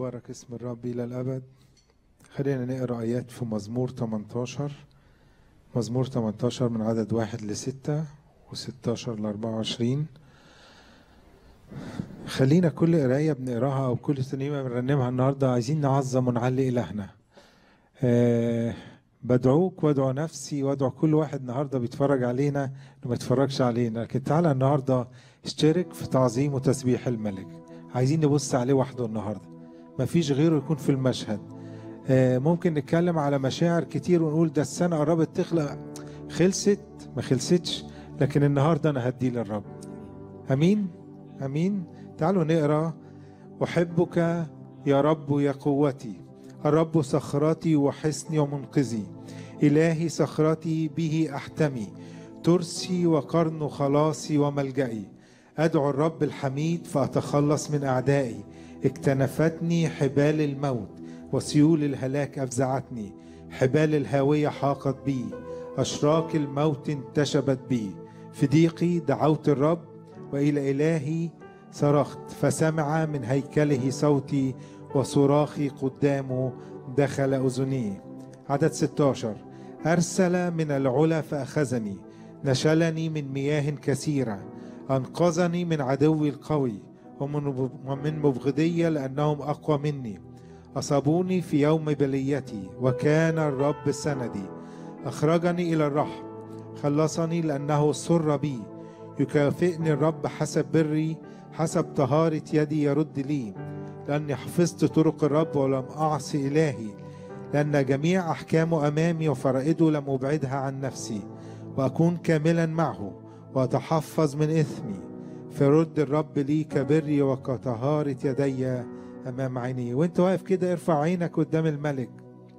مبارك اسم الرب إلى الأبد خلينا نقرأ آيات في مزمور 18 مزمور 18 من عدد واحد لستة و16 ل 24 خلينا كل قراية بنقراها أو كل ترنيمة بنرنمها النهاردة عايزين نعظم ونعلي إلهنا أه بدعوك وادعو نفسي وادعو كل واحد النهارده بيتفرج علينا انه ما يتفرجش علينا لكن تعالى النهارده اشترك في تعظيم وتسبيح الملك عايزين نبص عليه وحده النهارده ما فيش غيره يكون في المشهد آه ممكن نتكلم على مشاعر كتير ونقول ده السنه قربت تخلق خلصت ما خلصتش لكن النهارده انا هديه للرب امين امين تعالوا نقرا احبك يا رب يا قوتي الرب صخرتي وحصني ومنقذي إلهي صخرتي به أحتمي ترسي وقرن خلاصي وملجئي أدعو الرب الحميد فأتخلص من أعدائي اكتنفتني حبال الموت وسيول الهلاك أفزعتني حبال الهاوية حاقت بي أشراك الموت انتشبت بي في ضيقي دعوت الرب وإلى إلهي صرخت فسمع من هيكله صوتي وصراخي قدامه دخل أذني عدد 16 أرسل من العلا فأخذني نشلني من مياه كثيرة أنقذني من عدوي القوي ومن ومن مبغضية لأنهم أقوى مني أصابوني في يوم بليتي وكان الرب سندي أخرجني إلى الرحم خلصني لأنه سر بي يكافئني الرب حسب بري حسب طهارة يدي يرد لي لأني حفظت طرق الرب ولم أعصي إلهي لأن جميع أحكامه أمامي وفرائده لم أبعدها عن نفسي وأكون كاملا معه وأتحفظ من إثمي فرد الرب لي كبري وكطهارة يدي أمام عيني وأنت واقف كده ارفع عينك قدام الملك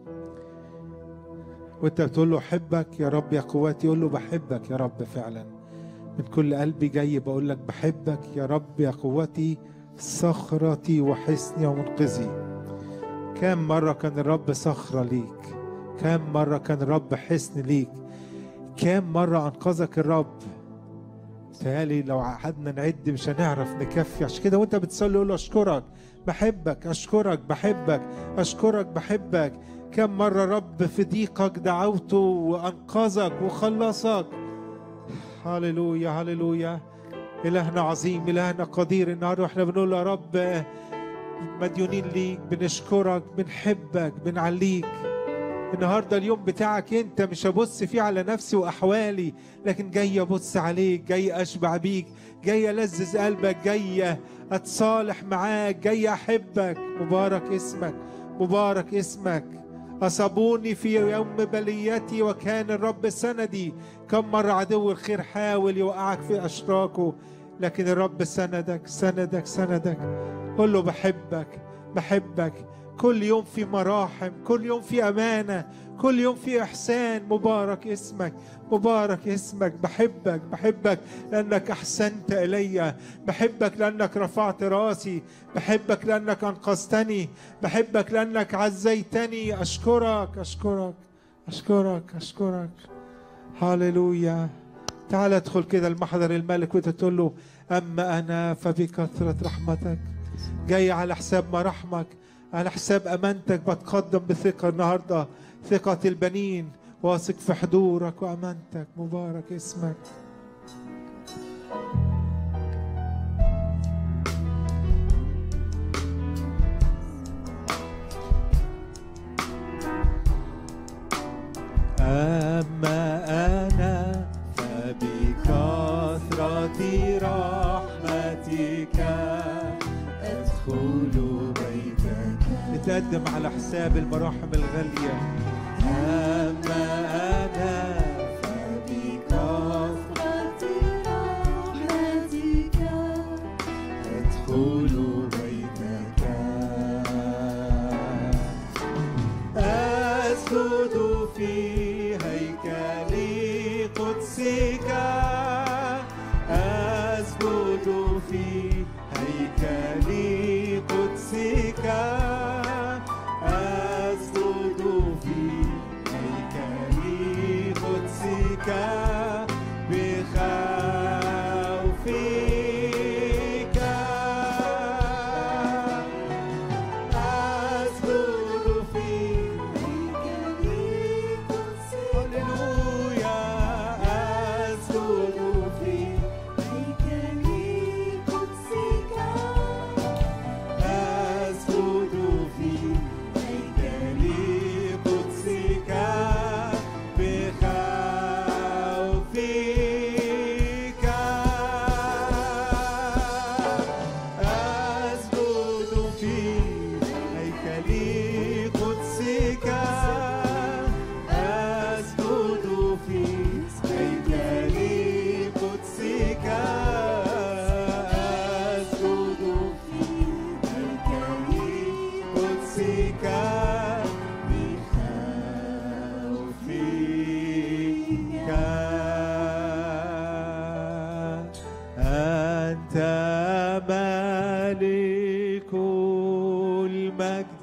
وأنت بتقول له أحبك يا رب يا قوتي يقول له بحبك يا رب فعلا من كل قلبي جاي بقول لك بحبك يا رب يا قوتي صخرتي وحصني ومنقذي كم مرة كان الرب صخرة ليك كم مرة كان الرب حصن ليك كم مرة أنقذك الرب تهالي لو قعدنا نعد مش هنعرف نكفي عشان كده وانت بتصلي قول له اشكرك بحبك اشكرك بحبك اشكرك بحبك كم مرة رب في ضيقك دعوته وانقذك وخلصك هللويا هللويا إلهنا عظيم إلهنا قدير النهارده واحنا بنقول يا رب مديونين ليك بنشكرك بنحبك بنعليك النهارده اليوم بتاعك انت مش هبص فيه على نفسي واحوالي لكن جاي ابص عليك جاي اشبع بيك جاي الذذ قلبك جاي اتصالح معاك جاي احبك مبارك اسمك مبارك اسمك أصابوني في يوم بليتي وكان الرب سندي كم مرة عدو الخير حاول يوقعك في أشراكه لكن الرب سندك سندك سندك قل له بحبك بحبك كل يوم في مراحم كل يوم في أمانة كل يوم في إحسان مبارك اسمك مبارك اسمك بحبك بحبك لأنك أحسنت إلي بحبك لأنك رفعت راسي بحبك لأنك أنقذتني بحبك لأنك عزيتني أشكرك أشكرك أشكرك أشكرك هاليلويا تعال ادخل كده المحضر الملك وانت تقول له أما أنا فبكثرة رحمتك جاي على حساب مراحمك على حساب أمانتك بتقدم بثقة النهاردة ثقة البنين واثق في حضورك وأمانتك مبارك اسمك أما أنا فبكثرة رحمتك أدخل بيتك نتقدم على حساب المراحم الغالية أما أنا فبكثرة رحمتك أدخل بيتك أسجد في هيكل قدسك أسجد في هيكل قدسك أسجد في هيكل قدسك بخوفك مالك المجد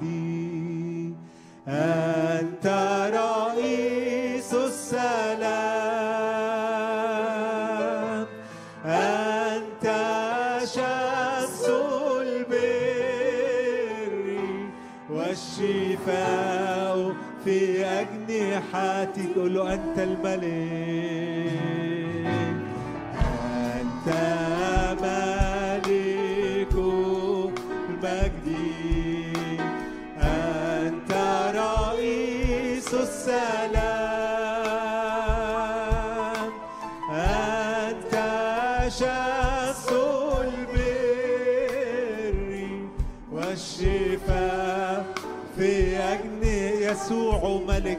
أنت رئيس السلام أنت شمس البر والشفاء في أجنحتك قل له أنت الملك أنت مالك المجد أنت رئيس السلام أنت شمس البر والشفاء في أجن يسوع ملك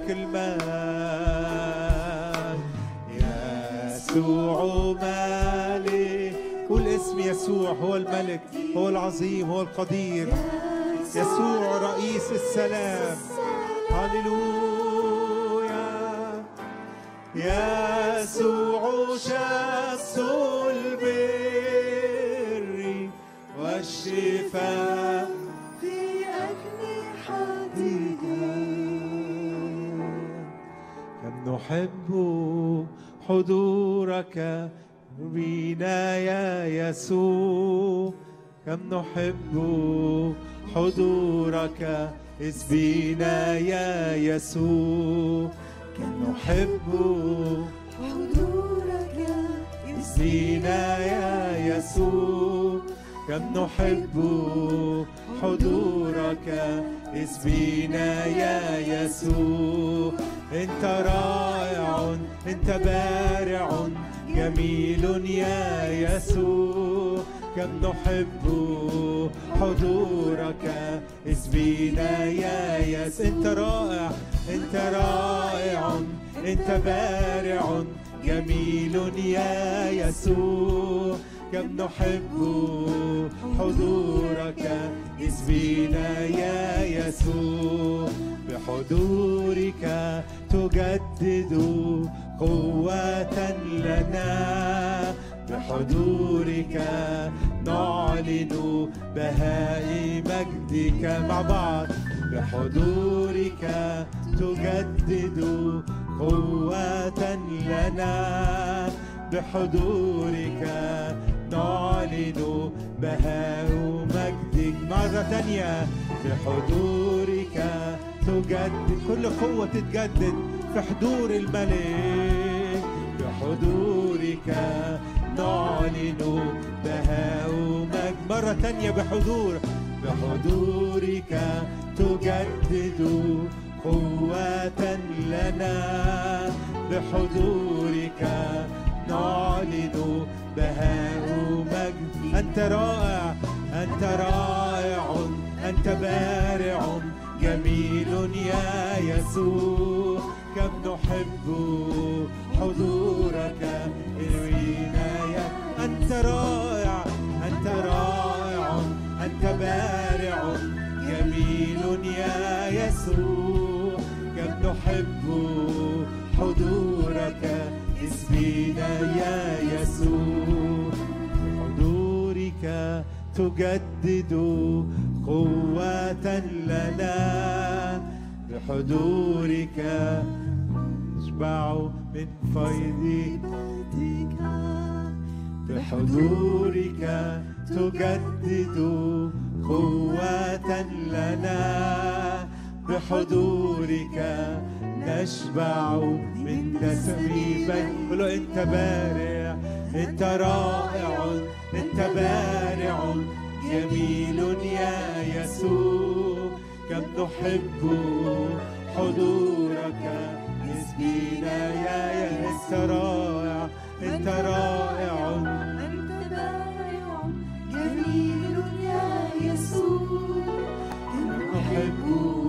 المال يسوع ملك قول اسم يسوع هو الملك هو العظيم هو القدير يسوع رئيس السلام هللويا يسوع شمس البر والشفاء في أجنحتك كم نحب حضورك بنا يا يسوع كم نحب حضورك إذ بنا يا يسوع كم نحب حضورك بنا يا يسوع كم نحب حضورك إذ بنا يا يسوع أنت رائع أنت بارع جميل يا يسوع كم نحب حضورك إذ بنا يا يسوع أنت رائع أنت رائع أنت بارع جميل يا يسوع كم نحب حضورك إذ بنا يا يسوع بحضورك تجدد قوة لنا بحضورك نعلن بهاء مجدك مع بعض بحضورك تجدد قوة لنا بحضورك نعلن بهاء مجدك مرة تانية بحضورك تجدد كل قوة تتجدد في حضور الملك بحضورك نعلن بهاء مجد مرة تانية بحضور بحضورك تجدد قوة لنا بحضورك نعلن بهاء مجد أنت رائع أنت رائع أنت بارع جميل يا يسوع كم نحب حضورك العناية أنت رائع أنت رائع أنت بارع جميل يا يسوع كم نحب حضورك اسمنا يا يسوع بحضورك تجدد قوة لنا بحضورك نشبع من فيضك بحضورك تجدد قوة لنا بحضورك نشبع من تسبيبك قل له انت بارع انت رائع انت بارع جميل يا يسوع كم نحب حضورك اسمنا يا يا انت رائع انت رائع أنت بارع جميل يا يسوع نحب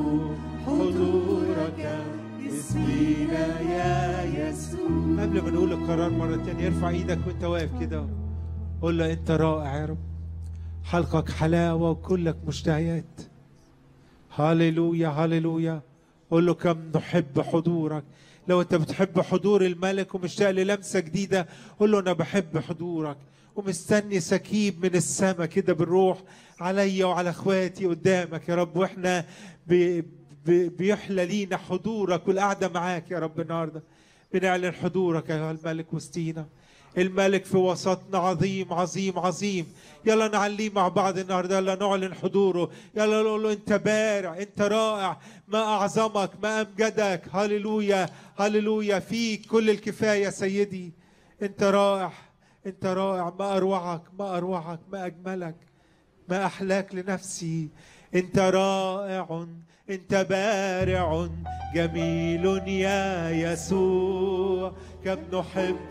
حضورك اسمنا يا يسوع قبل ما نقول القرار مرة تانية ارفع ايدك وانت واقف كده قول له انت رائع يا رب حلقك حلاوة وكلك مشتهيات هاليلويا هاليلويا قول له كم نحب حضورك لو انت بتحب حضور الملك ومشتاق للمسة جديدة قول له انا بحب حضورك ومستني سكيب من السماء كده بالروح عليا وعلى اخواتي قدامك يا رب واحنا ب... ب... بيحلى لينا حضورك والقعده معاك يا رب النهارده بنعلن حضورك يا الملك وسطينا الملك في وسطنا عظيم عظيم عظيم يلا نعليه مع بعض النهارده يلا نعلن حضوره يلا نقول له انت بارع انت رائع ما اعظمك ما امجدك هللويا هللويا فيك كل الكفايه سيدي انت رائع انت رائع ما اروعك ما اروعك ما اجملك ما احلاك لنفسي انت رائع انت بارع جميل يا يسوع كم نحب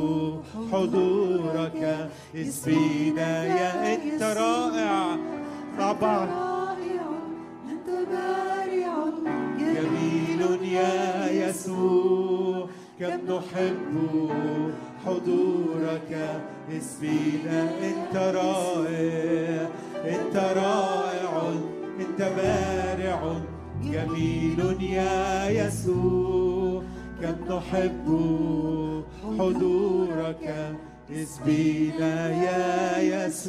حضورك اسمينا يا انت رائع مع بعض رائع أنت بارع جميل يا يسوع كم نحب حضورك اسمينا انت رائع انت رائع انت بارع جميل يا يسوع كم نحب حضورك اسبينا يا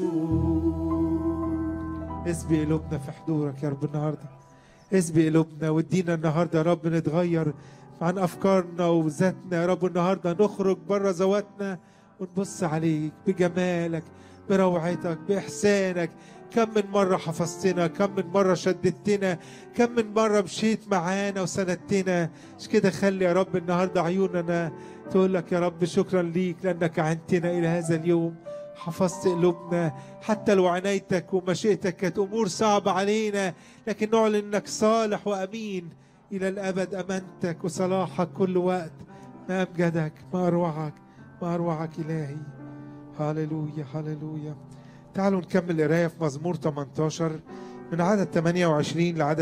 يسوع اسبي قلوبنا في حضورك يا رب النهارده اسبي قلوبنا وادينا النهارده يا رب نتغير عن افكارنا وذاتنا يا رب النهارده نخرج بره ذواتنا ونبص عليك بجمالك بروعتك باحسانك كم من مرة حفظتنا كم من مرة شددتنا كم من مرة مشيت معانا وسندتنا مش كده خلي يا رب النهاردة عيوننا تقول لك يا رب شكرا ليك لأنك عنتنا إلى هذا اليوم حفظت قلوبنا حتى لو عنايتك ومشيئتك كانت أمور صعبة علينا لكن نعلن أنك صالح وأمين إلى الأبد أمانتك وصلاحك كل وقت ما أمجدك ما أروعك ما أروعك إلهي هللويا هللويا تعالوا نكمل قراية في مزمور 18 من عدد 28 لعدد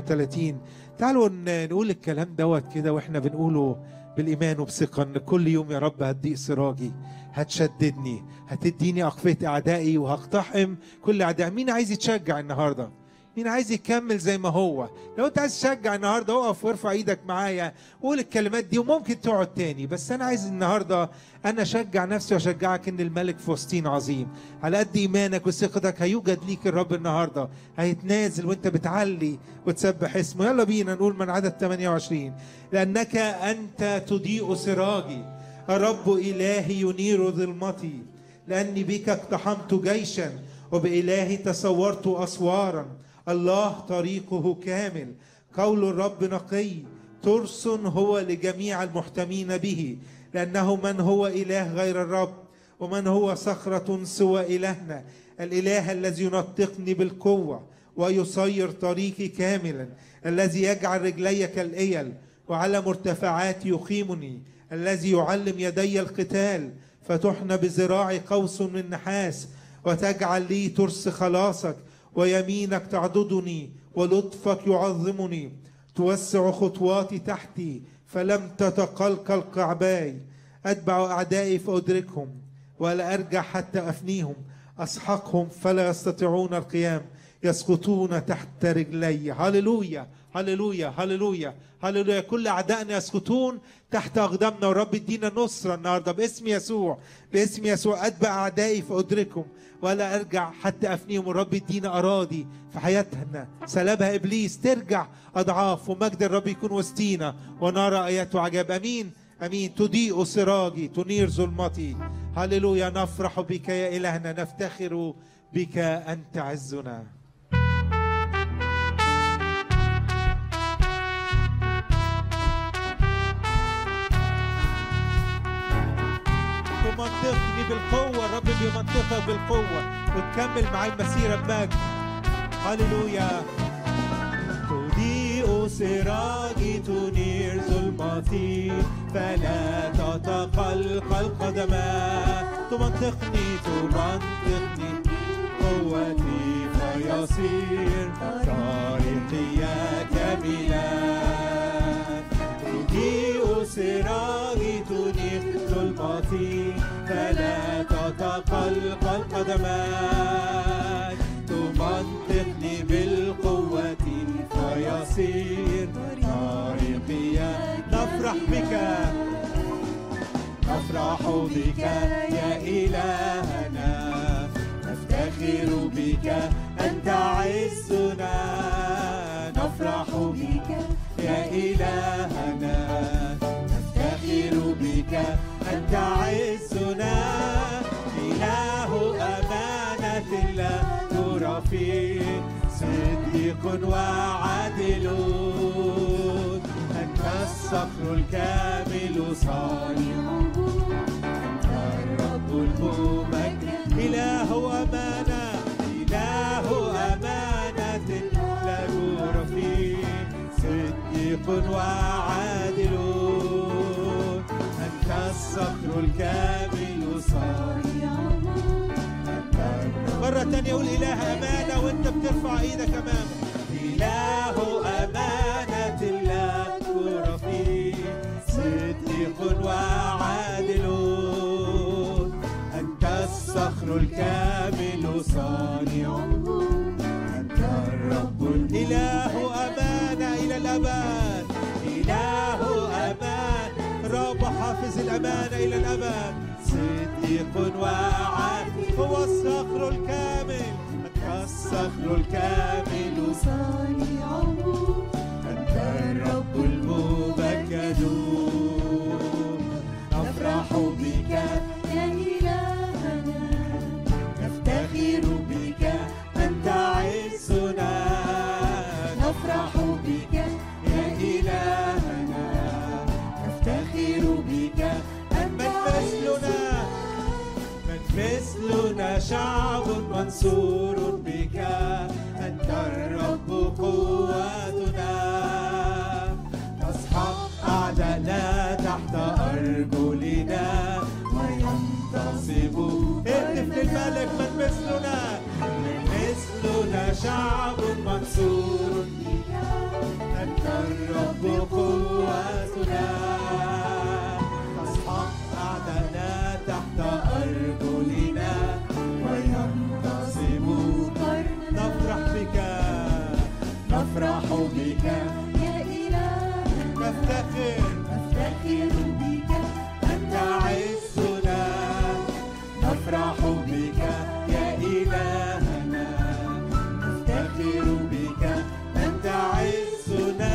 38 تعالوا ن- نقول الكلام دوت كده واحنا بنقوله بالإيمان وبثقة إن كل يوم يا رب هتضيق سراجي هتشددني هتديني أقفية أعدائي وهقتحم كل أعدائي مين عايز يتشجع النهاردة؟ مين عايز يكمل زي ما هو لو انت عايز تشجع النهارده اقف وارفع ايدك معايا وقول الكلمات دي وممكن تقعد تاني بس انا عايز النهارده انا اشجع نفسي واشجعك ان الملك في وسطين عظيم على قد ايمانك وثقتك هيوجد ليك الرب النهارده هيتنازل وانت بتعلي وتسبح اسمه يلا بينا نقول من عدد 28 لانك انت تضيء سراجي الرب الهي ينير ظلمتي لاني بك اقتحمت جيشا وبالهي تصورت اسوارا الله طريقه كامل قول الرب نقي ترس هو لجميع المحتمين به لأنه من هو إله غير الرب ومن هو صخرة سوى إلهنا الإله الذي ينطقني بالقوة ويصير طريقي كاملا الذي يجعل رجلي كالإيل وعلى مرتفعات يقيمني الذي يعلم يدي القتال فتحنى بذراعي قوس من نحاس وتجعل لي ترس خلاصك ويمينك تعضدني ولطفك يعظمني توسع خطواتي تحتي فلم تتقلقل قعباي أتبع أعدائي فأدركهم ولا أرجع حتى أفنيهم أسحقهم فلا يستطيعون القيام يسقطون تحت رجلي هللويا هللويا هللويا هللويا كل أعدائنا يسقطون تحت أقدامنا ورب ادينا نصرة النهاردة باسم يسوع باسم يسوع أتبع أعدائي فأدركهم ولا أرجع حتى أفنيهم ورب ادينا أراضي في حياتنا سلبها إبليس ترجع أضعاف ومجد الرب يكون وسطينا ونرى آيات وعجاب أمين أمين تضيء سراجي تنير ظلمتي هللويا نفرح بك يا إلهنا نفتخر بك أنت عزنا تمنطقني بالقوة الرب بيمنطقك بالقوة وتكمل مع المسيرة بمجد هللويا تضيء سراجي تنير ظلمتي فلا تتقلقل قدما تمنطقني تمنطقني قوتي فيصير طريقي كاملا تضيء سراجي تنير ظلمتي فلا تتقلقل قدماي تمنطقني بالقوة فيصير طريقي نفرح بك نفرح بك يا إلهنا نفتخر بك أنت عزنا نفرح بك يا إلهنا نفتخر بك أنت عزنا إله أمانة لا ترى فيه صديق وعادل أنت الصخر الكامل صالح الرب الممجد إله أمانة إله أمانة لا نور فيه صديق وعادل أنت الصخر الكامل صالح مرة تانية قول إله أمانة وأنت بترفع إيدك أمامه إله أمانة لا ترى فيه صديق وعادل أنت الصخر الكامل صانع أنت الرب الإله أمانة إلى الأبد إله أمان رب حافظ الأمانة إلى الأبد صديق وعادل هو الصخر الكامل أنت الصخر الكامل أنت الرب الممجد نفرح بك يا إلهنا نفتخر بك أنت عزنا نفرح بك يا إلهنا نفتخر بك من مثلنا من مثلنا شعب منصور بك أنت الرب قوتنا تصحب أعداءنا تحت أرجلنا وينتصب اهتف للملك من مثلنا من مثلنا شعب منصور بك أنت الرب قوتنا تصحب أعداءنا تحت أرجلنا وينتصب نفرح بك نفرح بك يا إلهنا نفتخر نفتخر بك أنت عزنا نفرح بك يا إلهنا نفتخر بك أنت عزنا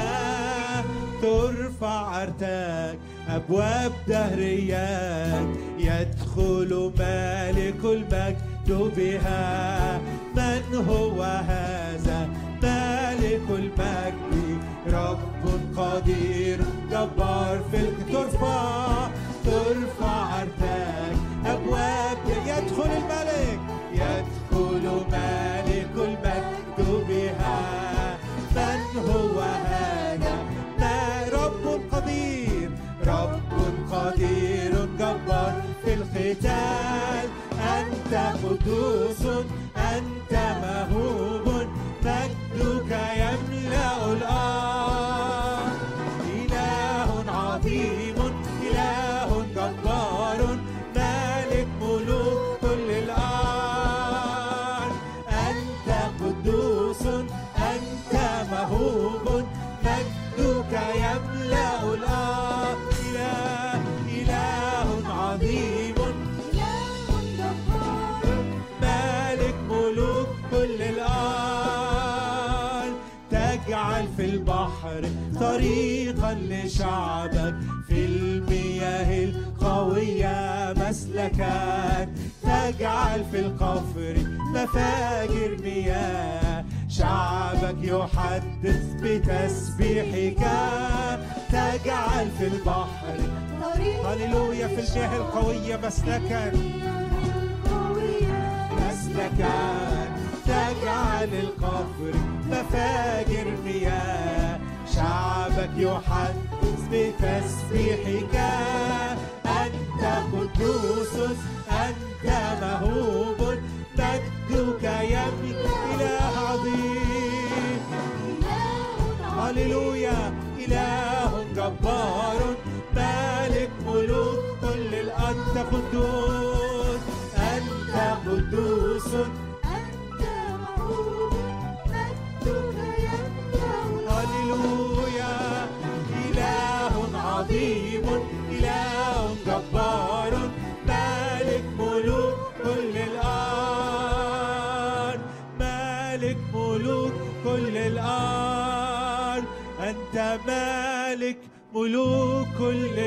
ترفع أرتاك أبواب دهريات يدخل مالك المجد بها من هو هذا مالك المجد رب قدير جبار في الك- ترفع ترفع أرتاك أبواب يدخل الملك يدخل مالك المجد بها من هو هذا ما رب قدير رب قدير جبار في القتال أنت قدوس أنت مهوب مجدك يملأ الأرض إله عظيم إله جبار مالك ملوك كل الأرض أنت قدوس أنت مهوب مجدك يملأ الأرض إله إله عظيم إله جبار مالك ملوك كل الأرض تجعل في البحر طريقا لشعبك في المياه القوية مسلكا تجعل في القفر مفاجر مياه شعبك يحدث بتسبيحك تجعل في البحر طريق هللويا في المياه القوية مسلكا قوية مسلكا تجعل القفر مفاجر مياه شعبك يحدث بتسبيحك أنت قدوس أنت مهوب مجدك يملأ إله عظيم هللويا إله جبار مالك ملوك كل الأرض أنت قدوس أنت قدوس أنت معروف مجدك يملأ هللويا إله عظيم إله جبار مالك ملوك كل الأرض مالك ملوك كل الأرض أنت مالك ملوك كل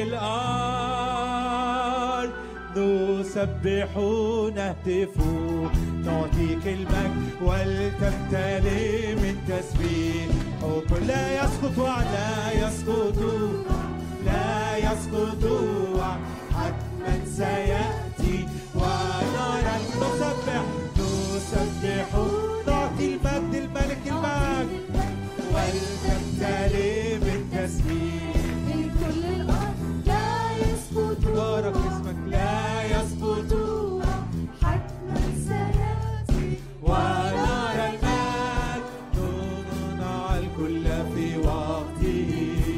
الأرض نسبح نهتف نعطيك المجد ولتمتلئ من تسبيح حب لا يسقط وعد لا يسقط لا يسقط وعد حتما سيأتي ونرى نسبح نسبح نعطي المجد الملك المجد ولتمتلئ من تسبيح في كل الأرض لا يسقط بارك اسمك لا يسقط حتما سيأتي ونرى المجد نورنا الكل في وقته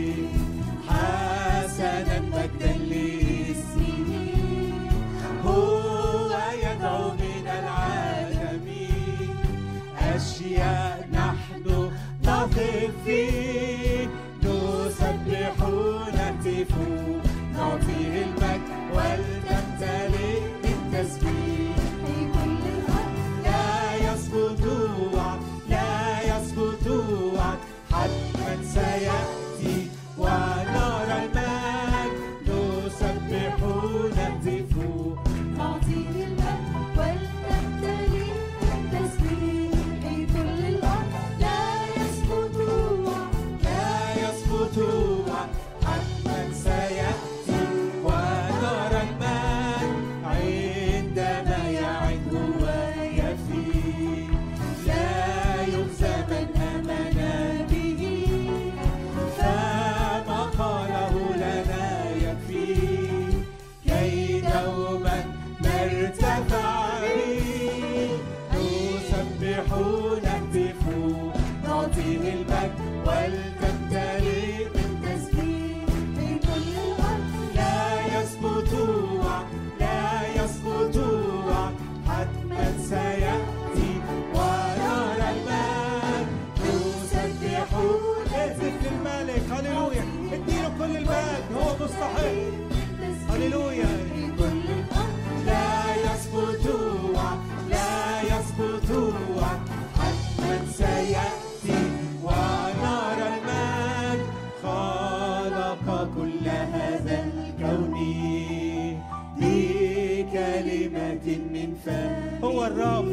حسنا مجدا لاسمه هو يدعو من العالمين أشياء نحن نقف فيه نسبح نهتف نعطيه المجد ولتمتلئ من تسبيح في كل الأرض لا يسقط وعد لا يسقط وعد حتما سيأتي ونرى المجد نسبح نهتف نعطيه المجد ولتمتلئ من تسبيح في كل الأرض لا يسقط لا يسقط وعد حتما سيأتي ونرى المجد عندما يعد هو يفي لا يخزى من آمن به فما قاله لنا يكفي كي دوما نرتفع به نسبح نهتف نعطيه المجد ولتمتلئ من تسبيح في كل الأرض لا يسقط وعد لا يسقط وعد حتما سيأتي ونرى المجد نسبح اهتف للملك هللويا اديله كل المجد هو مستحق هللويا في كل الأرض لا يسقط وعد لا يسقط وعد حتما سيأتي ونرى المجد خلق كل هذا الكون بكلمة من فم هو الرب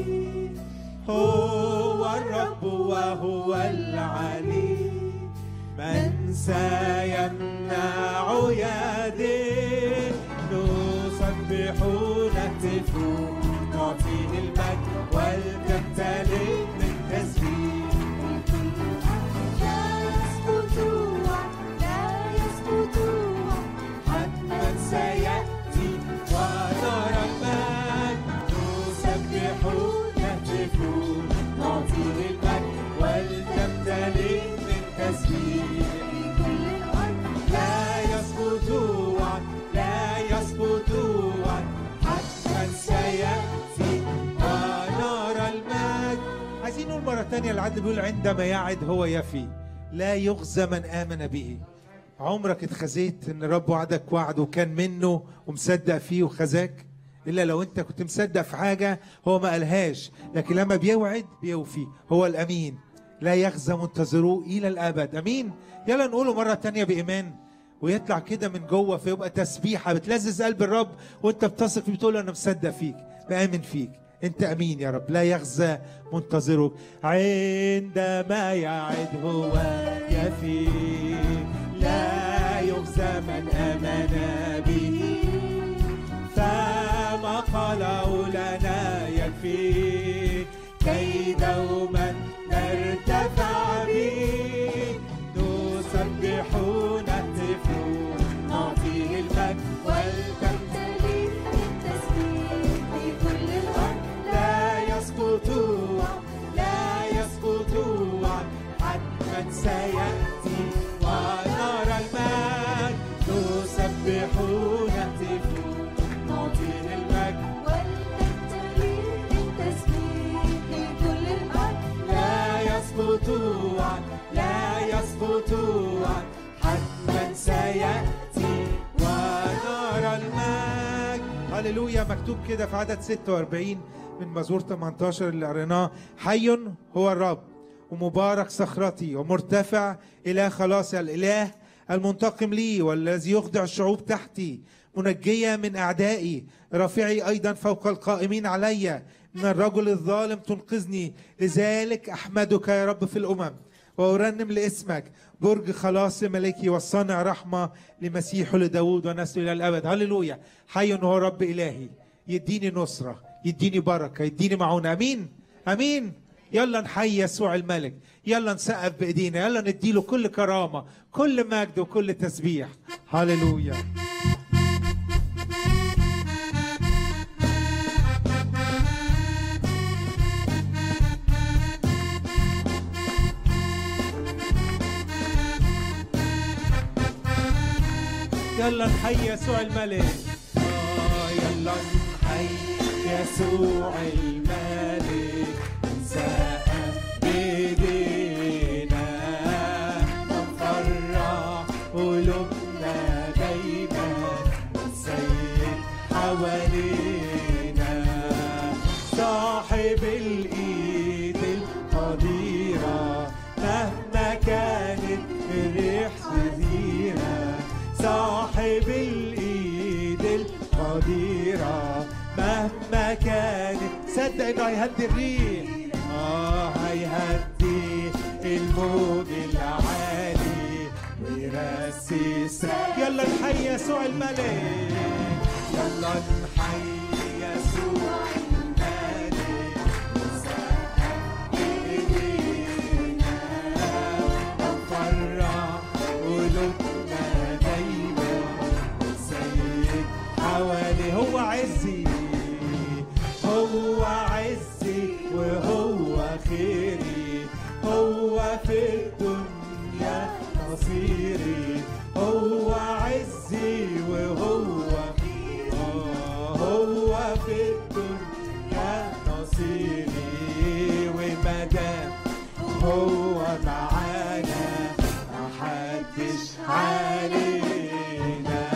هو الرب وهو العلي من سيمنع يديه نسبح نهتف نعطيه المجد ولتمتلئ من تسبيح لا يسقط وعد لا يسقط وعد حتما سيأتي ونرى المجد نسبح نهتف نعطيه المجد ولتمتلئ من تسبيح في كل الأرض لا يسقط وعد لا يسقط وعد حتما سيأتي ونرى المجد عايزين نقول مرة تانية العدل بيقول عندما يعد هو يفي لا يخزى من آمن به عمرك اتخزيت ان رب وعدك وعد وكان منه ومصدق فيه وخزاك الا لو انت كنت مصدق في حاجه هو ما قالهاش لكن لما بيوعد بيوفي هو الامين لا يخزى منتظروه الى الابد امين يلا نقوله مره تانية بايمان ويطلع كده من جوه فيبقى تسبيحه بتلذذ قلب الرب وانت بتثق فيه بتقول له انا مصدق فيك بامن فيك انت امين يا رب لا يخزى منتظرك عندما يعد هو يفي لا يخزى من امن به فما قاله لنا يكفي كي دوما نرتفع به نسبح نهتف نعطيه المجد تمتلئ من تسبيح في كل الأرض لا يسقط لا يسقط حتما سيأتي ونرى المجد نسبح نهتف نعطيه المجد ولتمتلئ من تسبيح في كل الأرض لا يسقط لا يسقط حتما سيأتي ونرى المجد هللويا مكتوب كده في عدد 46 من مزمور 18 اللي قريناه حي هو الرب ومبارك صخرتي ومرتفع إلى خلاصي الإله المنتقم لي والذي يخضع الشعوب تحتي منجية من أعدائي رافعي أيضا فوق القائمين علي من الرجل الظالم تنقذني لذلك أحمدك يا رب في الأمم وأرنم لاسمك برج خلاص ملكي والصانع رحمة لمسيحه لداود ونسله إلى الأبد هللويا حي هو رب إلهي يديني نصرة يديني بركة يديني معونة أمين أمين يلا نحيي يسوع الملك يلا نسقف بإيدينا يلا نديله كل كرامة كل مجد وكل تسبيح هللويا يلا نحيي يسوع الملك آه يلا نحيي يسوع الملك نسقف بإيدينا نفرح قلوبنا دايما السيد حوالينا صاحب الإيد القديرة مهما كانت الريح شريرة صاحب الإيد القديرة مهما كانت صدق إنه هيهدي الريح آه هيهدي الموج العالي ويرسي السماء يلا نحيي يسوع الملك يلا نحيي يسوع الملك نسقف بإيدينا نفرح قلوبنا دايما السيد حوالي هو عزي هو عزي وهو خيري هو في الدنيا نصيري هو عزي وهو آه، هو في الدنيا نصيري ومدام هو معانا محدش علينا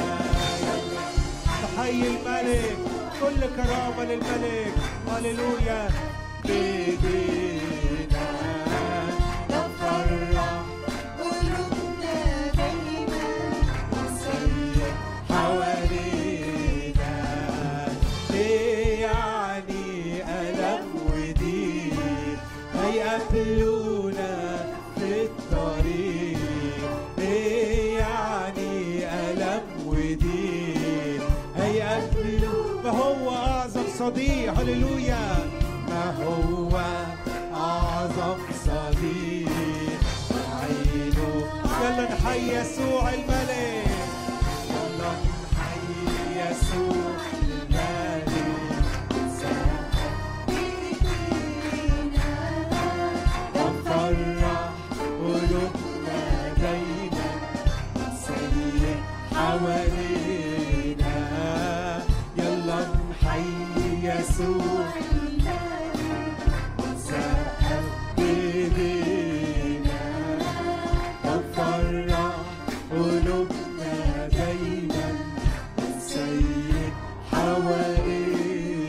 تحيي الملك كل كرامة للملك هللويا بإيدينا نفرح قلوبنا دايما السيد حوالينا ليه يعني ألم وضيق هيقابلونا في الطريق ليه يعني ألم وضيق هيقابلونا ما هو أعظم صديق هللويا ما هو أعظم صديق عينه يلا نحيي يسوع الملك يلا نحيي يسوع الملك نفرح قلوبنا دايما سيء حوالينا يلا نحيي يسوع نسقف بإيدينا نفرح قلوبنا دايما سيد حوالينا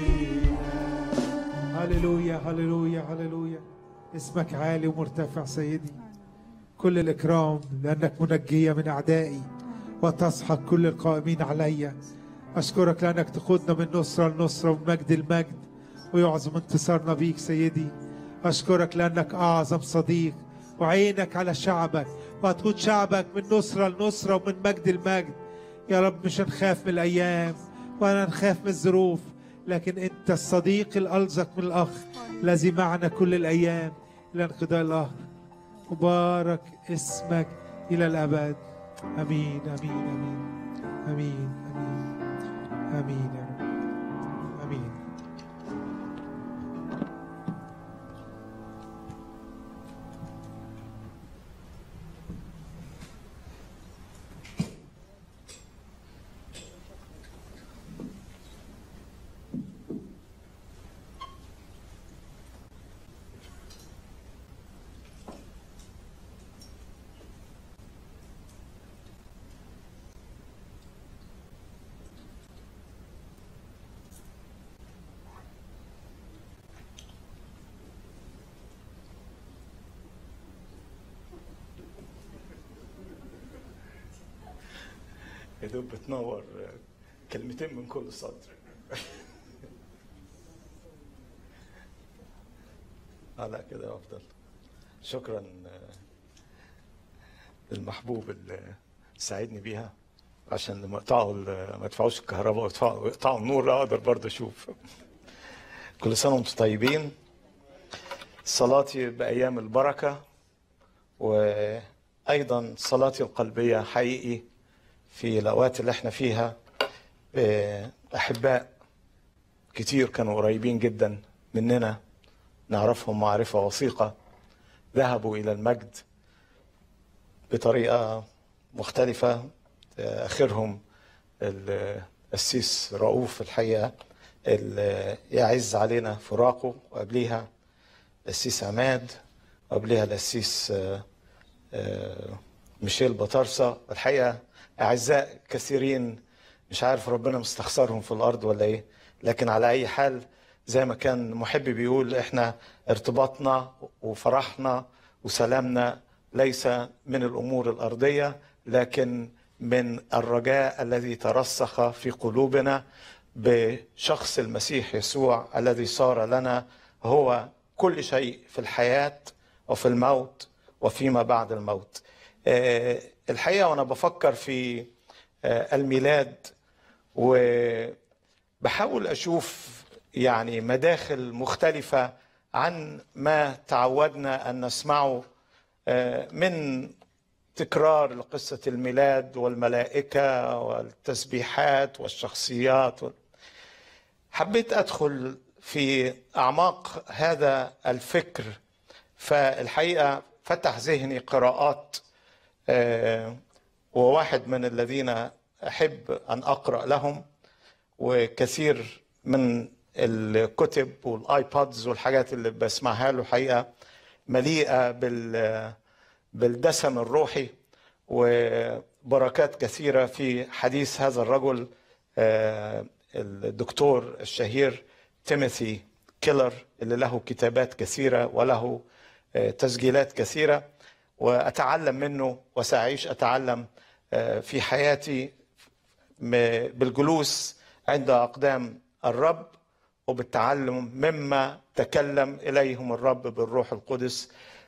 هللويا هللويا هللويا اسمك عالي ومرتفع سيدي كل الإكرام لأنك منجية من أعدائي وتسحق كل القائمين علي أشكرك لأنك تقودنا من نصرة لنصرة ومن مجد المجد ويعظم انتصارنا بيك سيدي أشكرك لأنك أعظم صديق وعينك على شعبك وهتقود شعبك من نصرة لنصرة ومن مجد المجد يا رب مش هنخاف من الأيام ولا نخاف من الظروف لكن أنت الصديق الألزق من الأخ الذي معنا كل الأيام إلى انقضاء الأهر مبارك اسمك إلى الأبد أمين أمين أمين أمين أمين آمين يا رب آمين يا دوب بتنور كلمتين من كل سطر اه لا كده افضل شكرا للمحبوب اللي ساعدني بيها عشان لما يقطعوا ال- ما يدفعوش الكهرباء ويدفعوا ويقطعوا النور اقدر برضه اشوف كل سنه وانتم طيبين صلاتي بايام البركه وايضا صلاتي القلبيه حقيقي في الاوقات اللي احنا فيها باحباء كتير كانوا قريبين جدا مننا نعرفهم معرفه وثيقه ذهبوا الى المجد بطريقه مختلفه اخرهم القسيس رؤوف الحقيقه اللي يعز علينا فراقه وقبليها القسيس عماد وقبليها القسيس آه، آه، ميشيل بطارسة الحقيقة أعزاء كثيرين مش عارف ربنا مستخسرهم في الأرض ولا إيه لكن على أي حال زي ما كان محبي بيقول إحنا ارتباطنا وفرحنا وسلامنا ليس من الأمور الأرضية لكن من الرجاء الذي ترسخ في قلوبنا بشخص المسيح يسوع الذي صار لنا هو كل شيء في الحياة وفي الموت وفيما بعد الموت آه، الحقيقة وأنا بفكر في آه، الميلاد وبحاول أشوف يعني مداخل مختلفة عن ما تعودنا أن نسمعه آه، من تكرار لقصة الميلاد والملائكة والتسبيحات والشخصيات وال... حبيت أدخل في أعماق هذا الفكر فالحقيقة فتح ذهني قراءات آه، وواحد من الذين أحب أن أقرأ لهم وكثير من الكتب والايبادز والحاجات اللي بسمعها له حقيقه مليئه بال بالدسم الروحي وبركات كثيره في حديث هذا الرجل آه، الدكتور الشهير تيموثي كيلر اللي له كتابات كثيره وله آه، تسجيلات كثيره واتعلم منه وساعيش اتعلم آه، في حياتي م- بالجلوس عند اقدام الرب وبالتعلم مما تكلم اليهم الرب بالروح القدس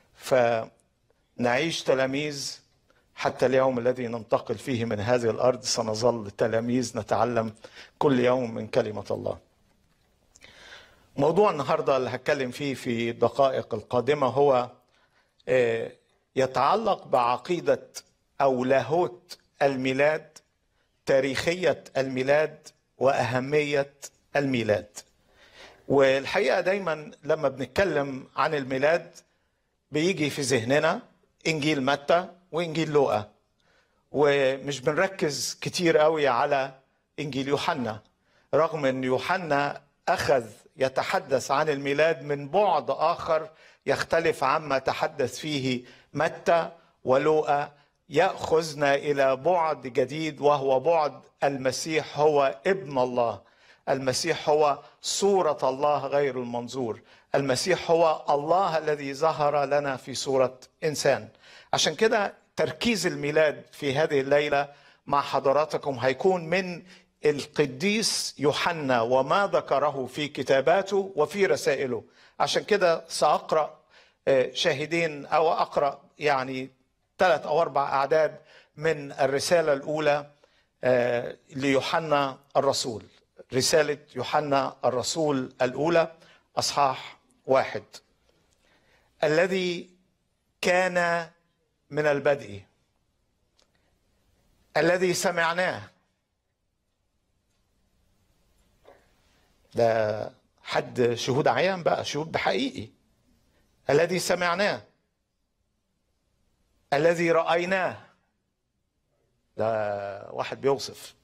فنعيش تلاميذ حتى اليوم الذي ننتقل فيه من هذه الارض سنظل تلاميذ نتعلم كل يوم من كلمه الله. موضوع النهارده اللي هتكلم فيه في الدقائق القادمه هو آه، يتعلق بعقيده او لاهوت الميلاد تاريخيه الميلاد واهميه الميلاد. والحقيقه دايما لما بنتكلم عن الميلاد بيجي في ذهننا انجيل متى وانجيل لوقا ومش بنركز كتير قوي على انجيل يوحنا رغم ان يوحنا اخذ يتحدث عن الميلاد من بعد اخر يختلف عما تحدث فيه متى ولوقا ياخذنا الى بعد جديد وهو بعد المسيح هو ابن الله المسيح هو صورة الله غير المنظور المسيح هو الله الذي ظهر لنا في صورة إنسان عشان كده تركيز الميلاد في هذه الليلة مع حضراتكم هيكون من القديس يوحنا وما ذكره في كتاباته وفي رسائله عشان كده سأقرأ آه، شاهدين أو أقرأ يعني ثلاث أو أربع أعداد من الرسالة الأولى آه، ليوحنا الرسول رسالة يوحنا الرسول الأولى أصحاح واحد الذي كان من البدء الذي سمعناه ده حد شهود عيان بقى شهود بحقيقي الذي سمعناه الذي رأيناه ده واحد بيوصف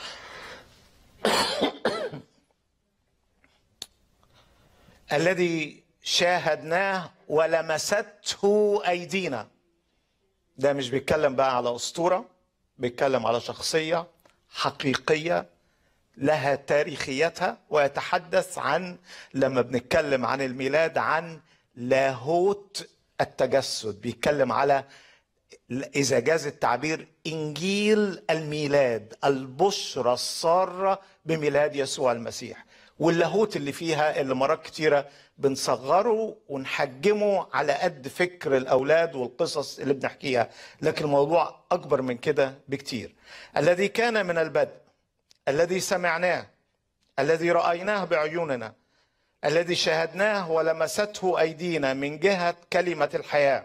الذي شاهدناه ولمسته ايدينا ده مش بيتكلم بقى على اسطوره بيتكلم على شخصيه حقيقيه لها تاريخيتها ويتحدث عن لما بنتكلم عن الميلاد عن لاهوت التجسد بيتكلم على اذا جاز التعبير انجيل الميلاد البشرى الساره بميلاد يسوع المسيح واللاهوت اللي فيها اللي مرات كتيره بنصغره ونحجمه على قد فكر الاولاد والقصص اللي بنحكيها لكن الموضوع اكبر من كده بكتير الذي كان من البدء الذي سمعناه الذي رايناه بعيوننا الذي شاهدناه ولمسته ايدينا من جهه كلمه الحياه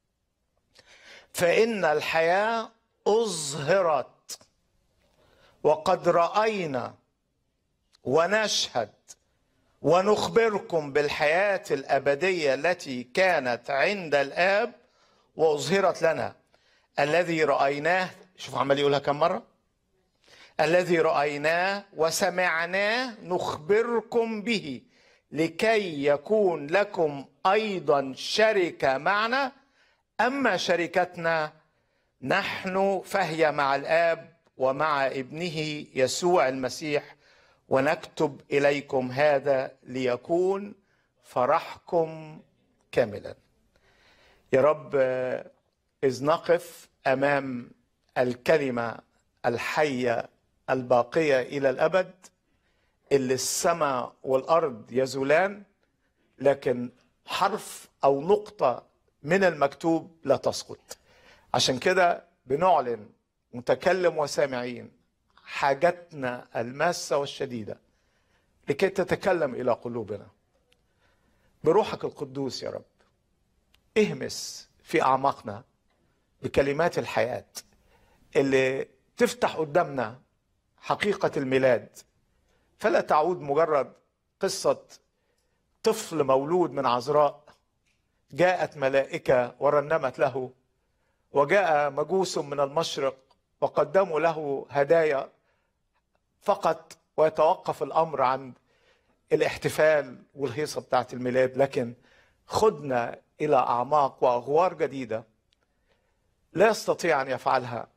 فان الحياه اظهرت وقد راينا ونشهد ونخبركم بالحياه الابديه التي كانت عند الاب واظهرت لنا الذي رايناه شوف عمال يقولها كم مره الذي رايناه وسمعناه نخبركم به لكي يكون لكم ايضا شركه معنا اما شركتنا نحن فهي مع الاب ومع ابنه يسوع المسيح ونكتب اليكم هذا ليكون فرحكم كاملا يا رب آه، اذ نقف امام الكلمه الحيه الباقيه الى الابد اللي السماء والارض يزولان لكن حرف او نقطه من المكتوب لا تسقط عشان كده بنعلن متكلم وسامعين حاجتنا الماسه والشديده لكي تتكلم الى قلوبنا بروحك القدوس يا رب اهمس في اعماقنا بكلمات الحياه اللي تفتح قدامنا حقيقه الميلاد فلا تعود مجرد قصه طفل مولود من عذراء جاءت ملائكه ورنمت له وجاء مجوس من المشرق وقدموا له هدايا فقط ويتوقف الامر عند الاحتفال والهيصه بتاعت الميلاد لكن خدنا الى اعماق واغوار جديده لا يستطيع ان يفعلها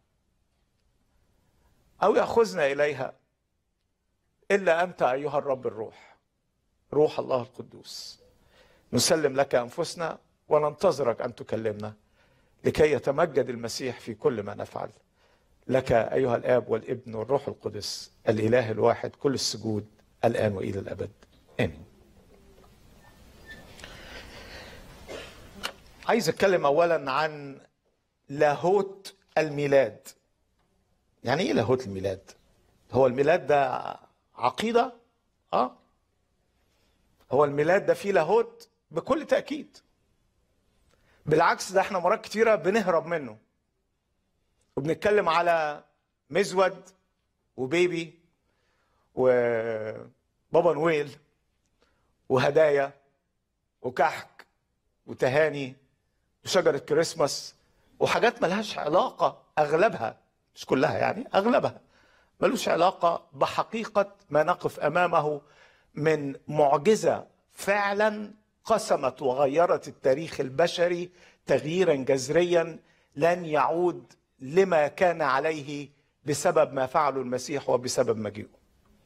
او ياخذنا اليها الا انت ايها الرب الروح روح الله القدوس نسلم لك انفسنا وننتظرك ان تكلمنا لكي يتمجد المسيح في كل ما نفعل لك ايها الاب والابن والروح القدس الاله الواحد كل السجود الان والى الابد امين عايز اتكلم اولا عن لاهوت الميلاد يعني ايه لاهوت الميلاد هو الميلاد ده عقيده اه هو الميلاد ده فيه لاهوت بكل تاكيد بالعكس ده احنا مرات كتيره بنهرب منه وبنتكلم على مزود وبيبي وبابا نويل وهدايا وكحك وتهاني وشجرة كريسماس وحاجات ملهاش علاقة أغلبها مش كلها يعني أغلبها ملوش علاقة بحقيقة ما نقف أمامه من معجزة فعلا قسمت وغيرت التاريخ البشري تغييرا جذريا لن يعود لما كان عليه بسبب ما فعله المسيح وبسبب مجيئه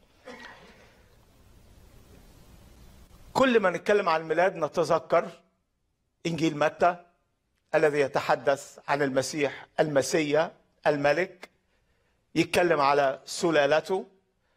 كل ما نتكلم عن الميلاد نتذكر انجيل متى الذي يتحدث عن المسيح المسيا الملك يتكلم على سلالته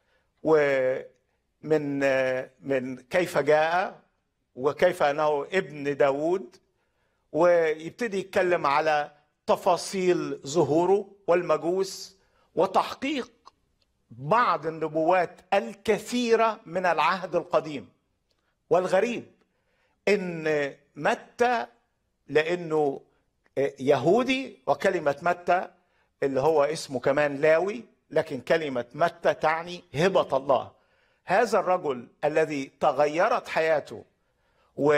ومن من كيف جاء وكيف انه ابن داود ويبتدي يتكلم على تفاصيل ظهوره والمجوس وتحقيق بعض النبوات الكثيره من العهد القديم والغريب ان متى لانه يهودي وكلمه متى اللي هو اسمه كمان لاوي لكن كلمه متى تعني هبه الله هذا الرجل الذي تغيرت حياته و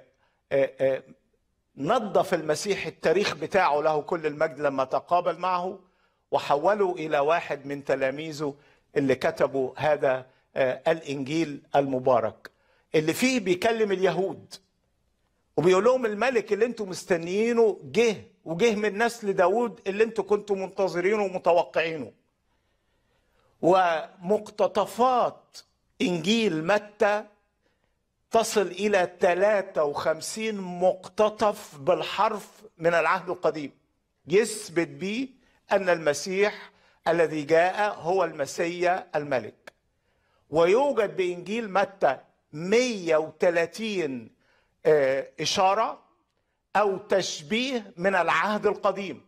نظف المسيح التاريخ بتاعه له كل المجد لما تقابل معه وحوله الى واحد من تلاميذه اللي كتبوا هذا الانجيل المبارك اللي فيه بيكلم اليهود وبيقول لهم الملك اللي انتم مستنيينه جه وجه من نسل داود اللي انتم كنتم منتظرينه ومتوقعينه ومقتطفات انجيل متى تصل الى 53 مقتطف بالحرف من العهد القديم يثبت بيه ان المسيح الذي جاء هو المسيا الملك ويوجد بانجيل متى 130 آه، اشاره او تشبيه من العهد القديم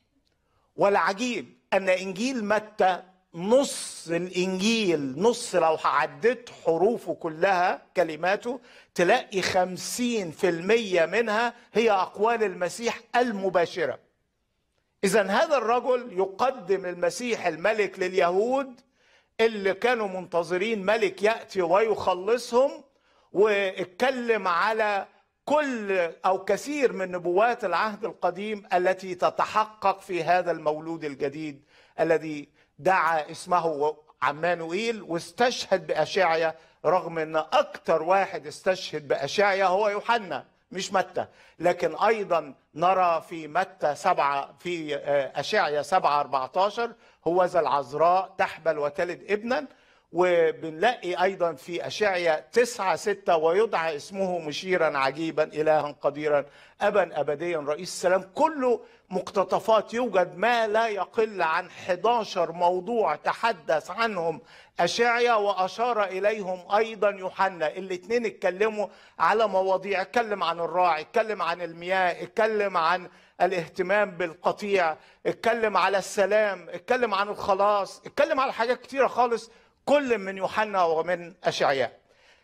والعجيب ان انجيل متى نص الانجيل نص لو عديت حروفه كلها كلماته تلاقي خمسين في المية منها هي اقوال المسيح المباشرة اذا هذا الرجل يقدم المسيح الملك لليهود اللي كانوا منتظرين ملك ياتي ويخلصهم واتكلم على كل او كثير من نبوات العهد القديم التي تتحقق في هذا المولود الجديد الذي دعا اسمه عمانوئيل واستشهد باشعيا رغم ان اكتر واحد استشهد باشعيا هو يوحنا مش متى لكن ايضا نرى في متى سبعة في آه، اشعيا سبعة 14 هو ذا العذراء تحبل وتلد ابنا وبنلاقي ايضا في اشعيا تسعة ستة ويدعى اسمه مشيرا عجيبا الها قديرا ابا ابديا رئيس السلام كله مقتطفات يوجد ما لا يقل عن 11 موضوع تحدث عنهم اشعيا واشار اليهم ايضا يوحنا الاثنين اتكلموا على مواضيع اتكلم عن الراعي اتكلم عن المياه اتكلم عن الاهتمام بالقطيع اتكلم على السلام اتكلم عن الخلاص اتكلم على حاجات كتيره خالص كل من يوحنا ومن اشعياء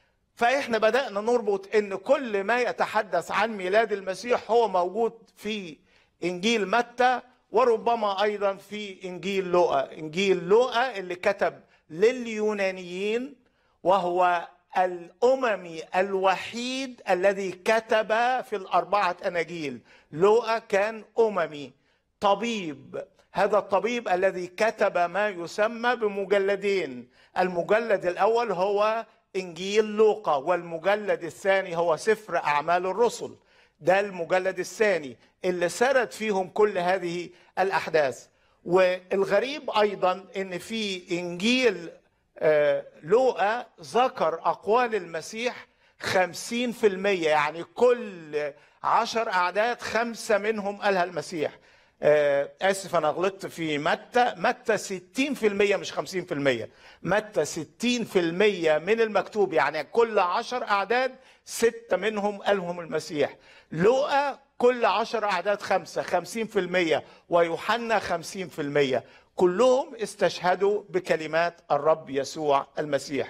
فاحنا بدانا نربط ان كل ما يتحدث عن ميلاد المسيح هو موجود في انجيل متى وربما ايضا في انجيل لوقا انجيل لوقا اللي كتب لليونانيين وهو الاممي الوحيد الذي كتب في الاربعه اناجيل لوقا كان اممي طبيب هذا الطبيب الذي كتب ما يسمى بمجلدين المجلد الاول هو انجيل لوقا والمجلد الثاني هو سفر اعمال الرسل ده المجلد الثاني اللي سرد فيهم كل هذه الاحداث والغريب ايضا ان في انجيل آه، لوقا ذكر اقوال المسيح خمسين في المية يعني كل عشر اعداد خمسة منهم قالها المسيح آه، اسف انا غلطت في متى متى 60% مش 50% متى 60% من المكتوب يعني كل عشر اعداد ستة منهم قالهم المسيح لوقا كل عشر اعداد خمسة خمسين في المية ويوحنا خمسين في المية كلهم استشهدوا بكلمات الرب يسوع المسيح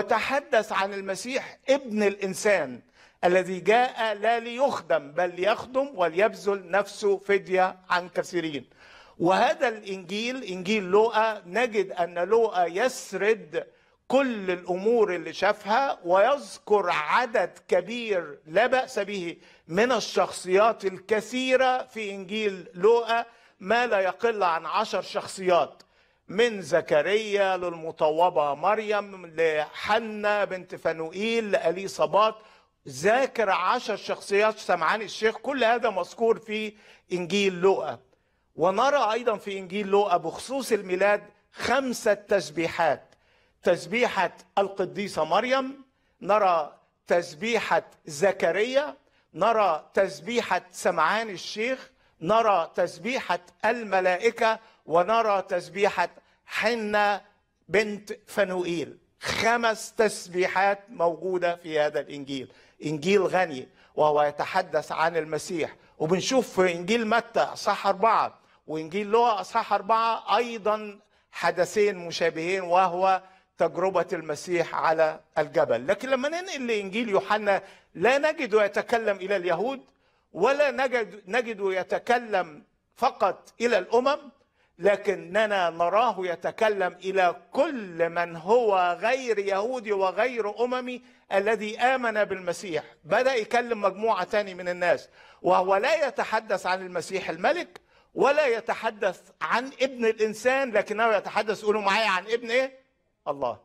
وتحدث عن المسيح ابن الانسان الذي جاء لا ليخدم بل ليخدم وليبذل نفسه فدية عن كثيرين وهذا الإنجيل إنجيل لوقا نجد أن لوقا يسرد كل الأمور اللي شافها ويذكر عدد كبير لا بأس به من الشخصيات الكثيرة في إنجيل لوقا ما لا يقل عن عشر شخصيات من زكريا للمطوبة مريم لحنا بنت فنوئيل لأليصابات ذاكر عشر شخصيات سمعان الشيخ كل هذا مذكور في إنجيل لوقا ونرى أيضا في إنجيل لوقا بخصوص الميلاد خمسة تسبيحات تسبيحة القديسة مريم نرى تسبيحة زكريا نرى تسبيحة سمعان الشيخ نرى تسبيحة الملائكة ونرى تسبيحة حنة بنت فنوئيل خمس تسبيحات موجودة في هذا الإنجيل إنجيل غني وهو يتحدث عن المسيح وبنشوف في إنجيل متى أصحاح أربعة وإنجيل لوقا أصحاح أربعة أيضا حدثين مشابهين وهو تجربة المسيح على الجبل لكن لما ننقل لإنجيل يوحنا لا نجد يتكلم إلى اليهود ولا نجد نجد يتكلم فقط إلى الأمم لكننا نراه يتكلم الى كل من هو غير يهودي وغير اممي الذي امن بالمسيح بدا يكلم مجموعه تاني من الناس وهو لا يتحدث عن المسيح الملك ولا يتحدث عن ابن الانسان لكنه يتحدث قولوا معايا عن ابن ايه الله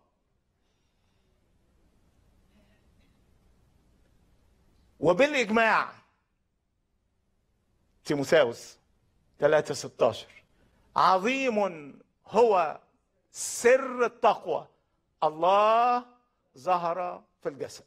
وبالاجماع تيموثاوس 3 16 عظيم هو سر التقوى الله ظهر في الجسد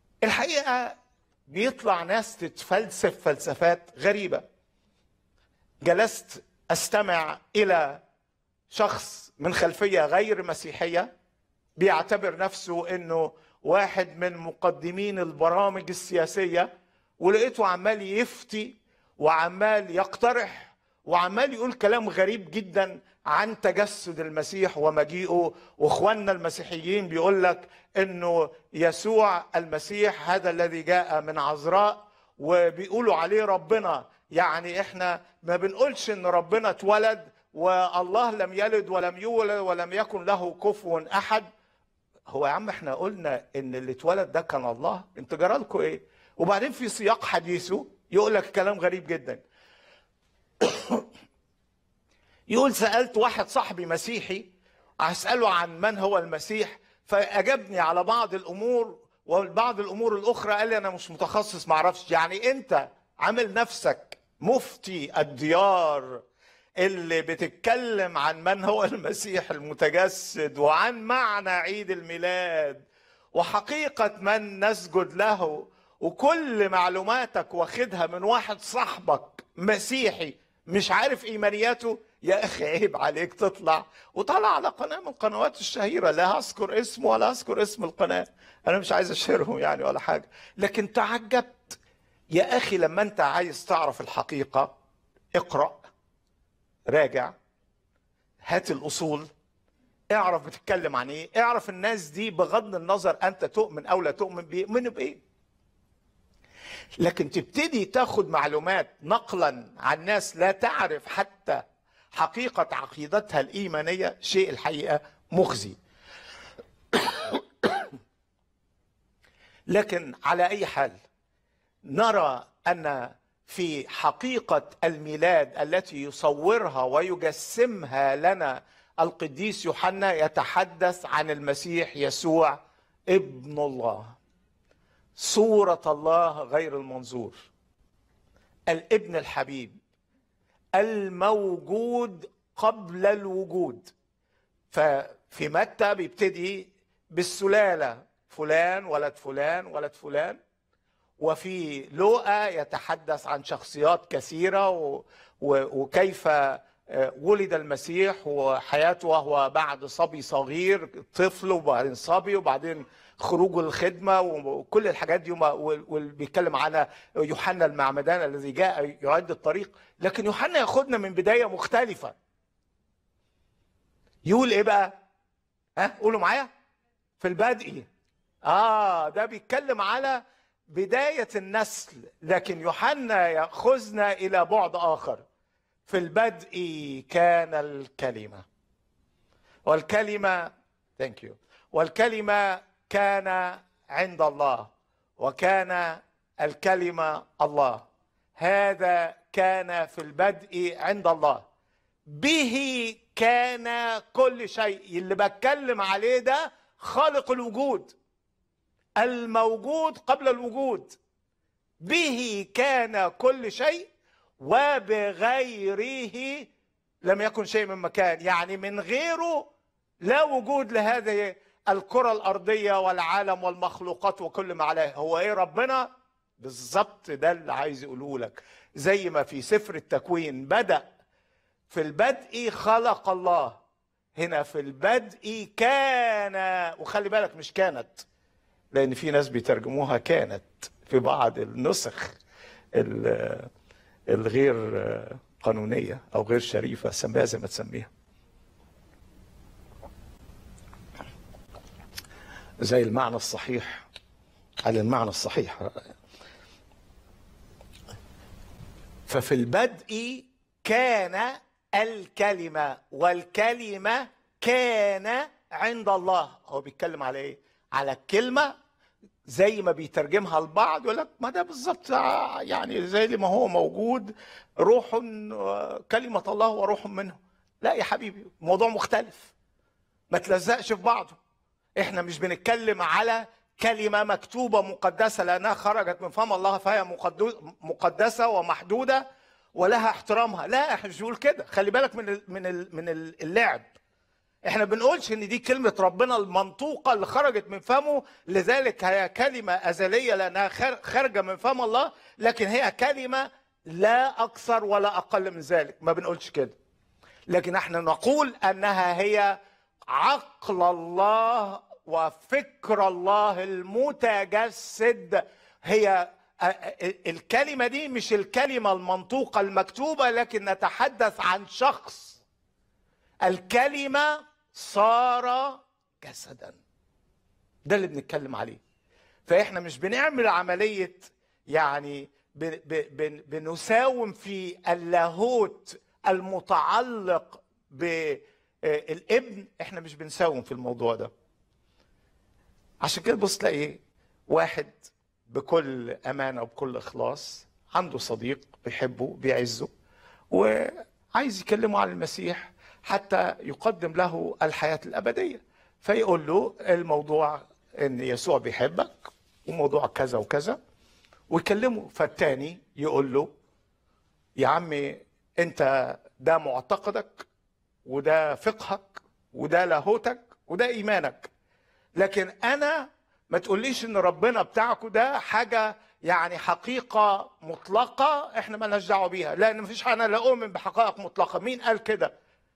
الحقيقه بيطلع ناس تتفلسف فلسفات غريبه جلست استمع الى شخص من خلفيه غير مسيحيه بيعتبر نفسه انه واحد من مقدمين البرامج السياسيه ولقيته عمال يفتي وعمال يقترح وعمال يقول كلام غريب جدا عن تجسد المسيح ومجيئه واخواننا المسيحيين بيقول لك انه يسوع المسيح هذا الذي جاء من عذراء وبيقولوا عليه ربنا يعني احنا ما بنقولش ان ربنا اتولد والله لم يلد ولم يولد ولم يكن له كفوا احد هو يا عم احنا قلنا ان اللي اتولد ده كان الله انت جرالكم ايه وبعدين في سياق حديثه يقول لك كلام غريب جدا يقول سالت واحد صاحبي مسيحي اساله عن من هو المسيح فاجابني على بعض الامور وبعض الامور الاخرى قال لي انا مش متخصص ما اعرفش يعني انت عامل نفسك مفتي الديار اللي بتتكلم عن من هو المسيح المتجسد وعن معنى عيد الميلاد وحقيقة من نسجد له وكل معلوماتك واخدها من واحد صاحبك مسيحي مش عارف ايمانياته يا اخي عيب عليك تطلع وطلع على قناه من القنوات الشهيره لا هذكر اسمه ولا هذكر اسم القناه انا مش عايز اشهرهم يعني ولا حاجه لكن تعجبت يا اخي لما انت عايز تعرف الحقيقه اقرا راجع هات الاصول اعرف بتتكلم عن ايه اعرف الناس دي بغض النظر انت تؤمن او لا تؤمن بيؤمنوا بايه لكن تبتدي تاخد معلومات نقلا عن ناس لا تعرف حتى حقيقة عقيدتها الإيمانية شيء الحقيقة مخزي لكن على أي حال نرى أن في حقيقة الميلاد التي يصورها ويجسمها لنا القديس يوحنا يتحدث عن المسيح يسوع ابن الله صورة الله غير المنظور الابن الحبيب الموجود قبل الوجود ففي متى بيبتدي بالسلالة فلان ولد فلان ولد فلان وفي لوقا يتحدث عن شخصيات كثيرة و و وكيف ولد المسيح وحياته وهو بعد صبي صغير طفل وبعدين صبي وبعدين خروجه الخدمة وكل الحاجات دي واللي بيتكلم عنها يوحنا المعمدان الذي جاء يعد الطريق لكن يوحنا ياخدنا من بداية مختلفة يقول ايه بقى ها قولوا معايا في البدء اه ده بيتكلم على بداية النسل لكن يوحنا يأخذنا إلى بعد آخر في البدء كان الكلمة والكلمة ثانك يو والكلمة كان عند الله وكان الكلمة الله هذا كان في البدء عند الله به كان كل شيء اللي بتكلم عليه ده خالق الوجود الموجود قبل الوجود به كان كل شيء وبغيره لم يكن شيء من مكان يعني من غيره لا وجود لهذه الكرة الأرضية والعالم والمخلوقات وكل ما عليه هو إيه ربنا بالظبط ده اللي عايز يقوله لك زي ما في سفر التكوين بدأ في البدء خلق الله هنا في البدء كان وخلي بالك مش كانت لأن في ناس بيترجموها كانت في بعض النسخ الغير قانونية أو غير شريفة سميها زي ما تسميها زي المعنى الصحيح على المعنى الصحيح ففي البدء كان الكلمة والكلمة كان عند الله هو بيتكلم على ايه على الكلمة زي ما بيترجمها البعض يقول لك ما ده بالظبط يعني زي ما هو موجود روح كلمة الله وروح منه لا يا حبيبي موضوع مختلف ما تلزقش في بعضه احنا مش بنتكلم على كلمة مكتوبة مقدسة لأنها خرجت من فم الله فهي مقدسة ومحدودة ولها احترامها لا احنا مش بنقول كده خلي بالك من ال من ال من اللعب احنا بنقولش ان دي كلمة ربنا المنطوقة اللي خرجت من فمه لذلك هي كلمة أزلية لأنها خارجة من فم الله لكن هي كلمة لا اكثر ولا اقل من ذلك ما بنقولش كده لكن احنا نقول انها هي عقل الله وفكر الله المتجسد هي الكلمه دي مش الكلمه المنطوقه المكتوبه لكن نتحدث عن شخص الكلمه صار جسدا ده اللي بنتكلم عليه فاحنا مش بنعمل عمليه يعني ب- ب- بن- بنساوم في اللاهوت المتعلق بالابن احنا مش بنساوم في الموضوع ده عشان كده بص تلاقي واحد بكل امانه وبكل اخلاص عنده صديق بيحبه بيعزه وعايز يكلمه عن المسيح حتى يقدم له الحياه الابديه فيقول له الموضوع ان يسوع بيحبك وموضوع كذا وكذا ويكلمه فالتاني يقول له يا عمي انت ده معتقدك وده فقهك وده لاهوتك وده ايمانك لكن انا ما تقوليش ان ربنا بتاعكم ده حاجه يعني حقيقه مطلقه احنا مالناش دعوه بيها لان مفيش انا لا اؤمن بحقائق مطلقه مين قال كده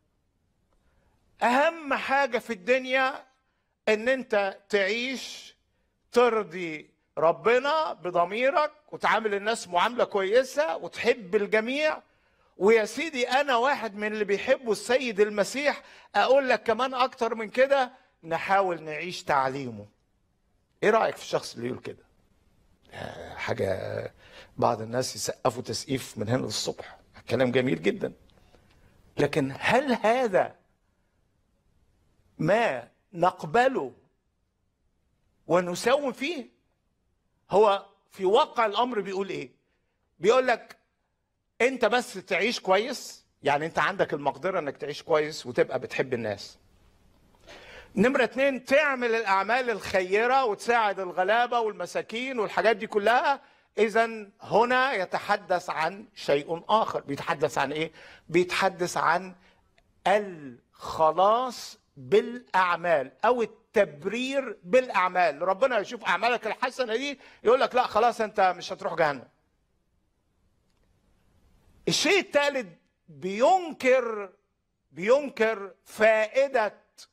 اهم حاجه في الدنيا ان انت تعيش ترضي ربنا بضميرك وتعامل الناس معامله كويسه وتحب الجميع ويا سيدي انا واحد من اللي بيحبوا السيد المسيح اقول لك كمان اكتر من كده نحاول نعيش تعليمه ايه رايك في الشخص اللي يقول كده آه، حاجه بعض الناس يسقفوا تسقيف من هنا للصبح كلام جميل جدا لكن هل هذا ما نقبله ونساوم فيه هو في واقع الامر بيقول ايه بيقول لك انت بس تعيش كويس يعني انت عندك المقدره انك تعيش كويس وتبقى بتحب الناس نمرة اتنين تعمل الأعمال الخيرة وتساعد الغلابة والمساكين والحاجات دي كلها إذا هنا يتحدث عن شيء آخر بيتحدث عن إيه؟ بيتحدث عن الخلاص بالأعمال أو التبرير بالأعمال ربنا يشوف أعمالك الحسنة دي يقول لك لا خلاص أنت مش هتروح جهنم الشيء الثالث بينكر بينكر فائده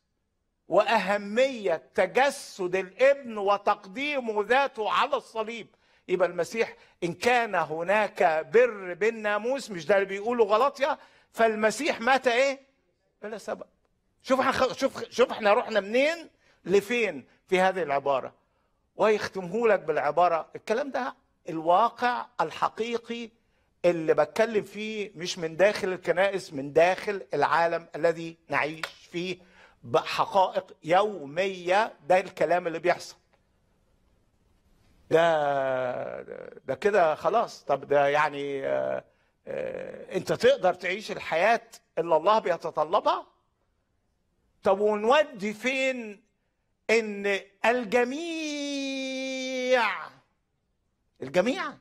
واهميه تجسد الابن وتقديمه ذاته على الصليب يبقى المسيح ان كان هناك بر بالناموس مش ده اللي بيقوله غلطيا فالمسيح مات ايه بلا سبب شوف احنا خ- شوف شوف احنا رحنا منين لفين في هذه العباره ويختمه لك بالعباره الكلام ده الواقع الحقيقي اللي بتكلم فيه مش من داخل الكنائس من داخل العالم الذي نعيش فيه بحقائق يوميه ده الكلام اللي بيحصل ده ده كده خلاص طب ده يعني آه، آه، انت تقدر تعيش الحياه اللي الله بيتطلبها طب ونودي فين ان الجميع الجميع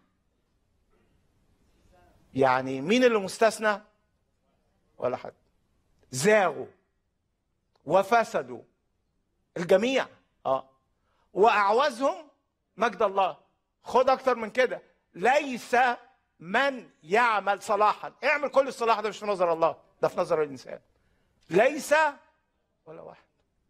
يعني مين اللي مستثنى ولا حد زاغوا وفسدوا الجميع اه واعوزهم مجد الله خد اكتر من كده ليس من يعمل صلاحا اعمل كل الصلاح ده مش في نظر الله ده في نظر الانسان ليس ولا واحد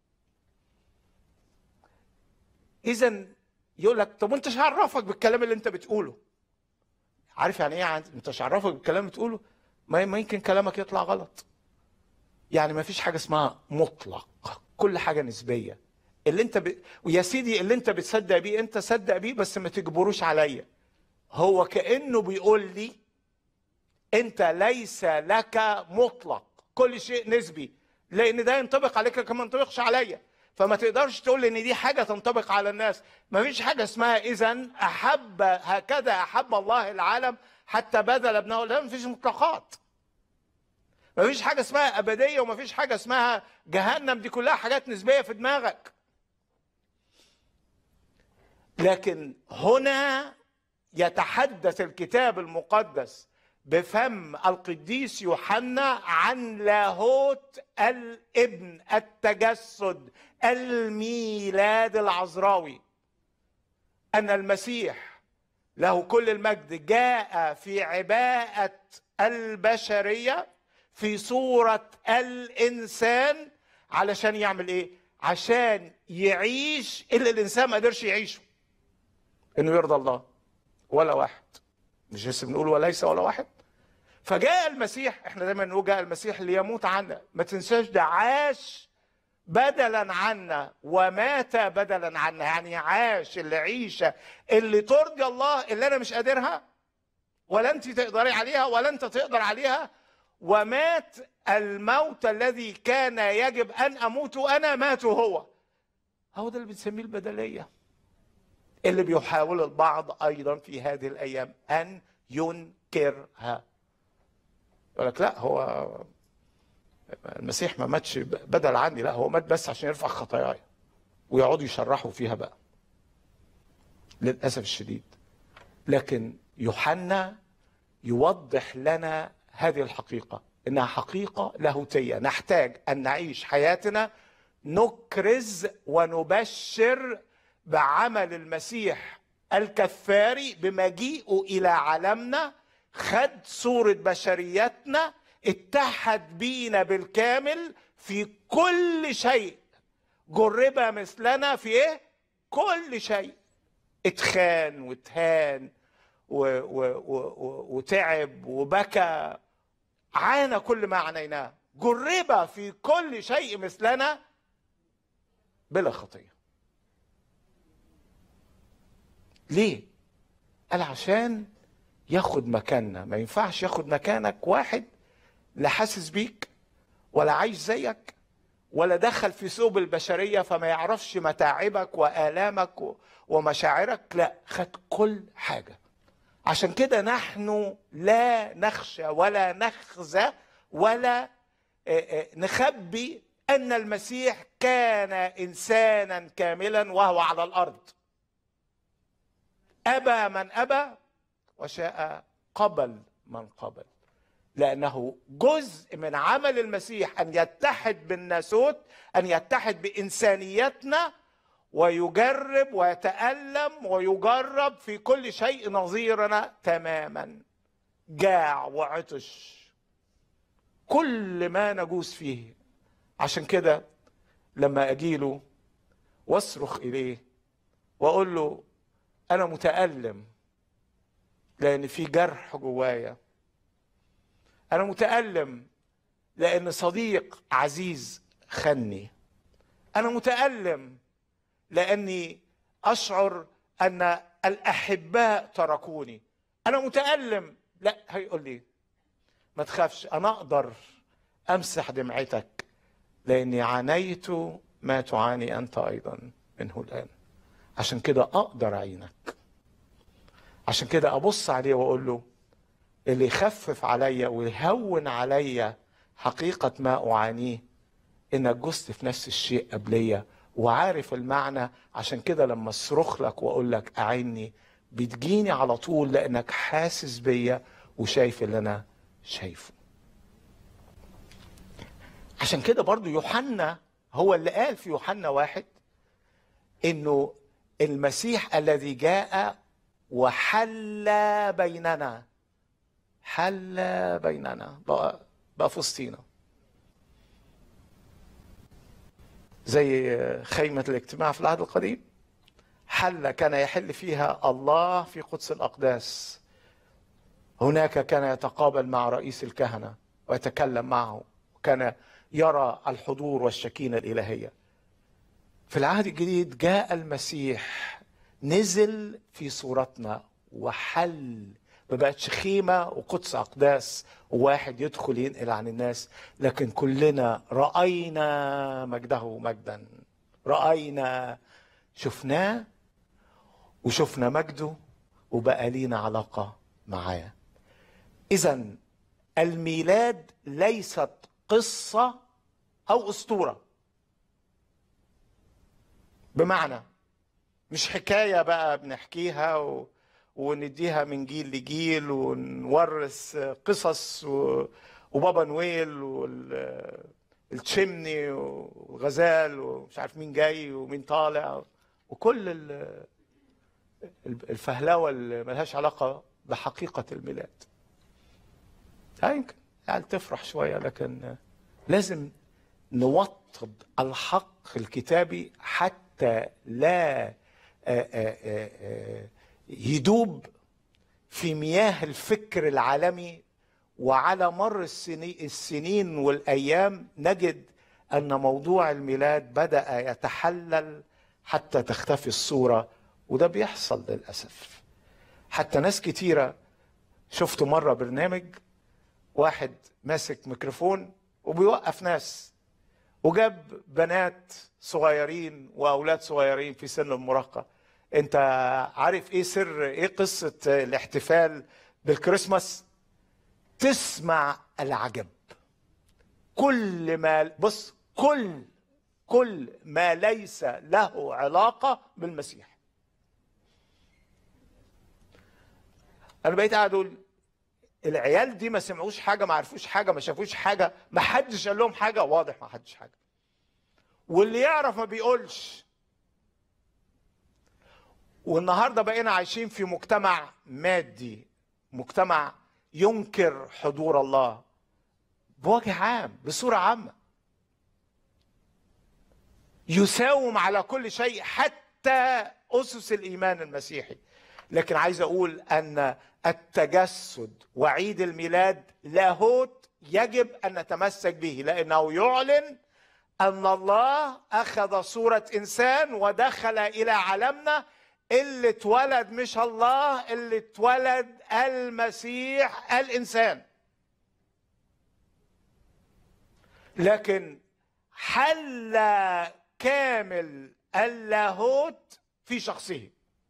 اذا يقول لك طب وانت ايش عرفك بالكلام اللي انت بتقوله عارف يعني ايه عن- انت ايش عرفك بالكلام اللي بتقوله ما ما يمكن كلامك يطلع غلط يعني ما فيش حاجه اسمها مطلق كل حاجه نسبيه اللي انت ب... ويا سيدي اللي انت بتصدق بيه انت صدق بيه بس ما تجبروش عليا هو كانه بيقول لي انت ليس لك مطلق كل شيء نسبي لان ده ينطبق عليك كما ما ينطبقش عليا فما تقدرش تقول ان دي حاجه تنطبق على الناس ما فيش حاجه اسمها اذا احب هكذا احب الله العالم حتى بذل ابنه لا ما فيش مطلقات ما فيش حاجه اسمها ابديه وما فيش حاجه اسمها جهنم دي كلها حاجات نسبيه في دماغك لكن هنا يتحدث الكتاب المقدس بفم القديس يوحنا عن لاهوت الابن التجسد الميلاد العذراوي ان المسيح له كل المجد جاء في عباءة البشرية في صورة الإنسان علشان يعمل إيه؟ عشان يعيش اللي الإنسان ما قدرش يعيشه إنه يرضى الله ولا واحد مش لسه بنقول وليس ولا واحد فجاء المسيح احنا دايما نقول جاء المسيح ليموت عنا ما تنساش ده عاش بدلا عنا ومات بدلا عنا يعني عاش العيشه اللي ترضي الله اللي انا مش قادرها ولا انت تقدري عليها ولا انت تقدر عليها ومات الموت الذي كان يجب ان اموت انا مات هو هو ده اللي بنسميه البدليه اللي بيحاول البعض ايضا في هذه الايام ان ينكرها يقول لك لا هو المسيح ما ماتش بدل عني لا هو مات بس عشان يرفع خطاياي ويقعدوا يشرحوا فيها بقى للاسف الشديد لكن يوحنا يوضح لنا هذه الحقيقه انها حقيقه لاهوتيه نحتاج ان نعيش حياتنا نكرز ونبشر بعمل المسيح الكفاري بمجيئه الى عالمنا خد صوره بشريتنا اتحد بينا بالكامل في كل شيء جرب مثلنا في ايه كل شيء اتخان واتهان و و و و وتعب وبكى عانى كل ما عانيناه جرب في كل شيء مثلنا بلا خطيه ليه قال عشان ياخد مكاننا ما ينفعش ياخد مكانك واحد لا حاسس بيك ولا عايش زيك ولا دخل في ثوب البشريه فما يعرفش متاعبك والامك و- ومشاعرك لا خد كل حاجه عشان كده نحن لا نخشى ولا نخزى ولا آه، آه، نخبي ان المسيح كان انسانا كاملا وهو على الارض ابى من ابى وشاء قبل من قبل لانه جزء من عمل المسيح ان يتحد بالناسوت ان يتحد بانسانيتنا ويجرب ويتالم ويجرب في كل شيء نظيرنا تماما جاع وعطش كل ما نجوز فيه عشان كده لما اجيله واصرخ اليه واقول له انا متالم لان في جرح جوايا انا متالم لان صديق عزيز خني انا متالم لاني اشعر ان الاحباء تركوني انا متالم لا هيقول لي ما تخافش انا اقدر امسح دمعتك لاني عانيت ما تعاني انت ايضا منه الان عشان كده اقدر اعينك عشان كده ابص عليه واقول له اللي يخفف عليا ويهون عليا حقيقة ما أعانيه إنك جزت في نفس الشيء قبلية وعارف المعنى عشان كده لما اصرخ لك واقول لك اعني بتجيني على طول لانك حاسس بيا وشايف اللي انا شايفه عشان كده برضو يوحنا هو اللي قال في يوحنا واحد انه المسيح الذي جاء وحل بيننا حل بيننا بقى, بقى في وسطينا زي خيمة الاجتماع في العهد القديم حل كان يحل فيها الله في قدس الأقداس هناك كان يتقابل مع رئيس الكهنة ويتكلم معه وكان يرى الحضور والشكينة الإلهية في العهد الجديد جاء المسيح نزل في صورتنا وحل ما بقتش خيمة وقدس أقداس وواحد يدخل ينقل عن الناس لكن كلنا رأينا مجده مجدا رأينا شفناه وشفنا مجده وبقى لينا علاقة معاه إذا الميلاد ليست قصة أو أسطورة بمعنى مش حكاية بقى بنحكيها و... ونديها من جيل لجيل ونورث قصص و... وبابا نويل والتشمني والغزال ومش عارف مين جاي ومين طالع وكل ال... الفهلوه اللي ملهاش علاقه بحقيقه الميلاد لا يمكن يعني تفرح شويه لكن لازم نوطد الحق الكتابي حتى لا آه، آه، آه، آه، يدوب في مياه الفكر العالمي وعلى مر السني- السنين والايام نجد ان موضوع الميلاد بدا يتحلل حتى تختفي الصوره وده بيحصل للاسف حتى ناس كتيره شفت مره برنامج واحد ماسك ميكروفون وبيوقف ناس وجاب بنات صغيرين واولاد صغيرين في سن المراهقه انت عارف ايه سر ايه قصه الاحتفال بالكريسماس تسمع العجب كل ما بص كل كل ما ليس له علاقه بالمسيح انا بقيت قاعد اقول العيال دي ما سمعوش حاجه ما عرفوش حاجه ما شافوش حاجه ما حدش قال لهم حاجه واضح ما حدش حاجه واللي يعرف ما بيقولش والنهارده بقينا عايشين في مجتمع مادي مجتمع ينكر حضور الله بوجه عام بصوره عامه يساوم على كل شيء حتى اسس الايمان المسيحي لكن عايز اقول ان التجسد وعيد الميلاد لاهوت يجب ان نتمسك به لانه يعلن ان الله اخذ صوره انسان ودخل الى عالمنا اللي اتولد مش الله اللي اتولد المسيح الانسان لكن حل كامل اللاهوت في شخصه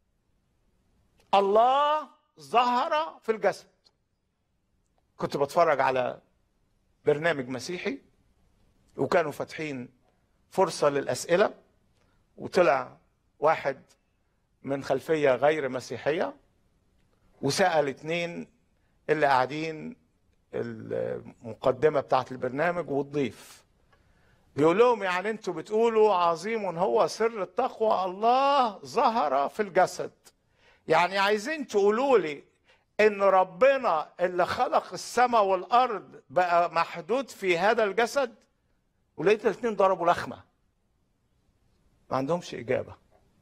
الله ظهر في الجسد كنت بتفرج على برنامج مسيحي وكانوا فاتحين فرصة للأسئلة وطلع واحد من خلفية غير مسيحية وسأل اتنين اللي قاعدين المقدمة بتاعت البرنامج والضيف بيقول لهم يعني انتوا بتقولوا عظيم هو سر التقوى الله ظهر في الجسد يعني عايزين تقولوا لي ان ربنا اللي خلق السماء والارض بقى محدود في هذا الجسد ولقيت الاثنين ضربوا لخمه ما عندهمش اجابه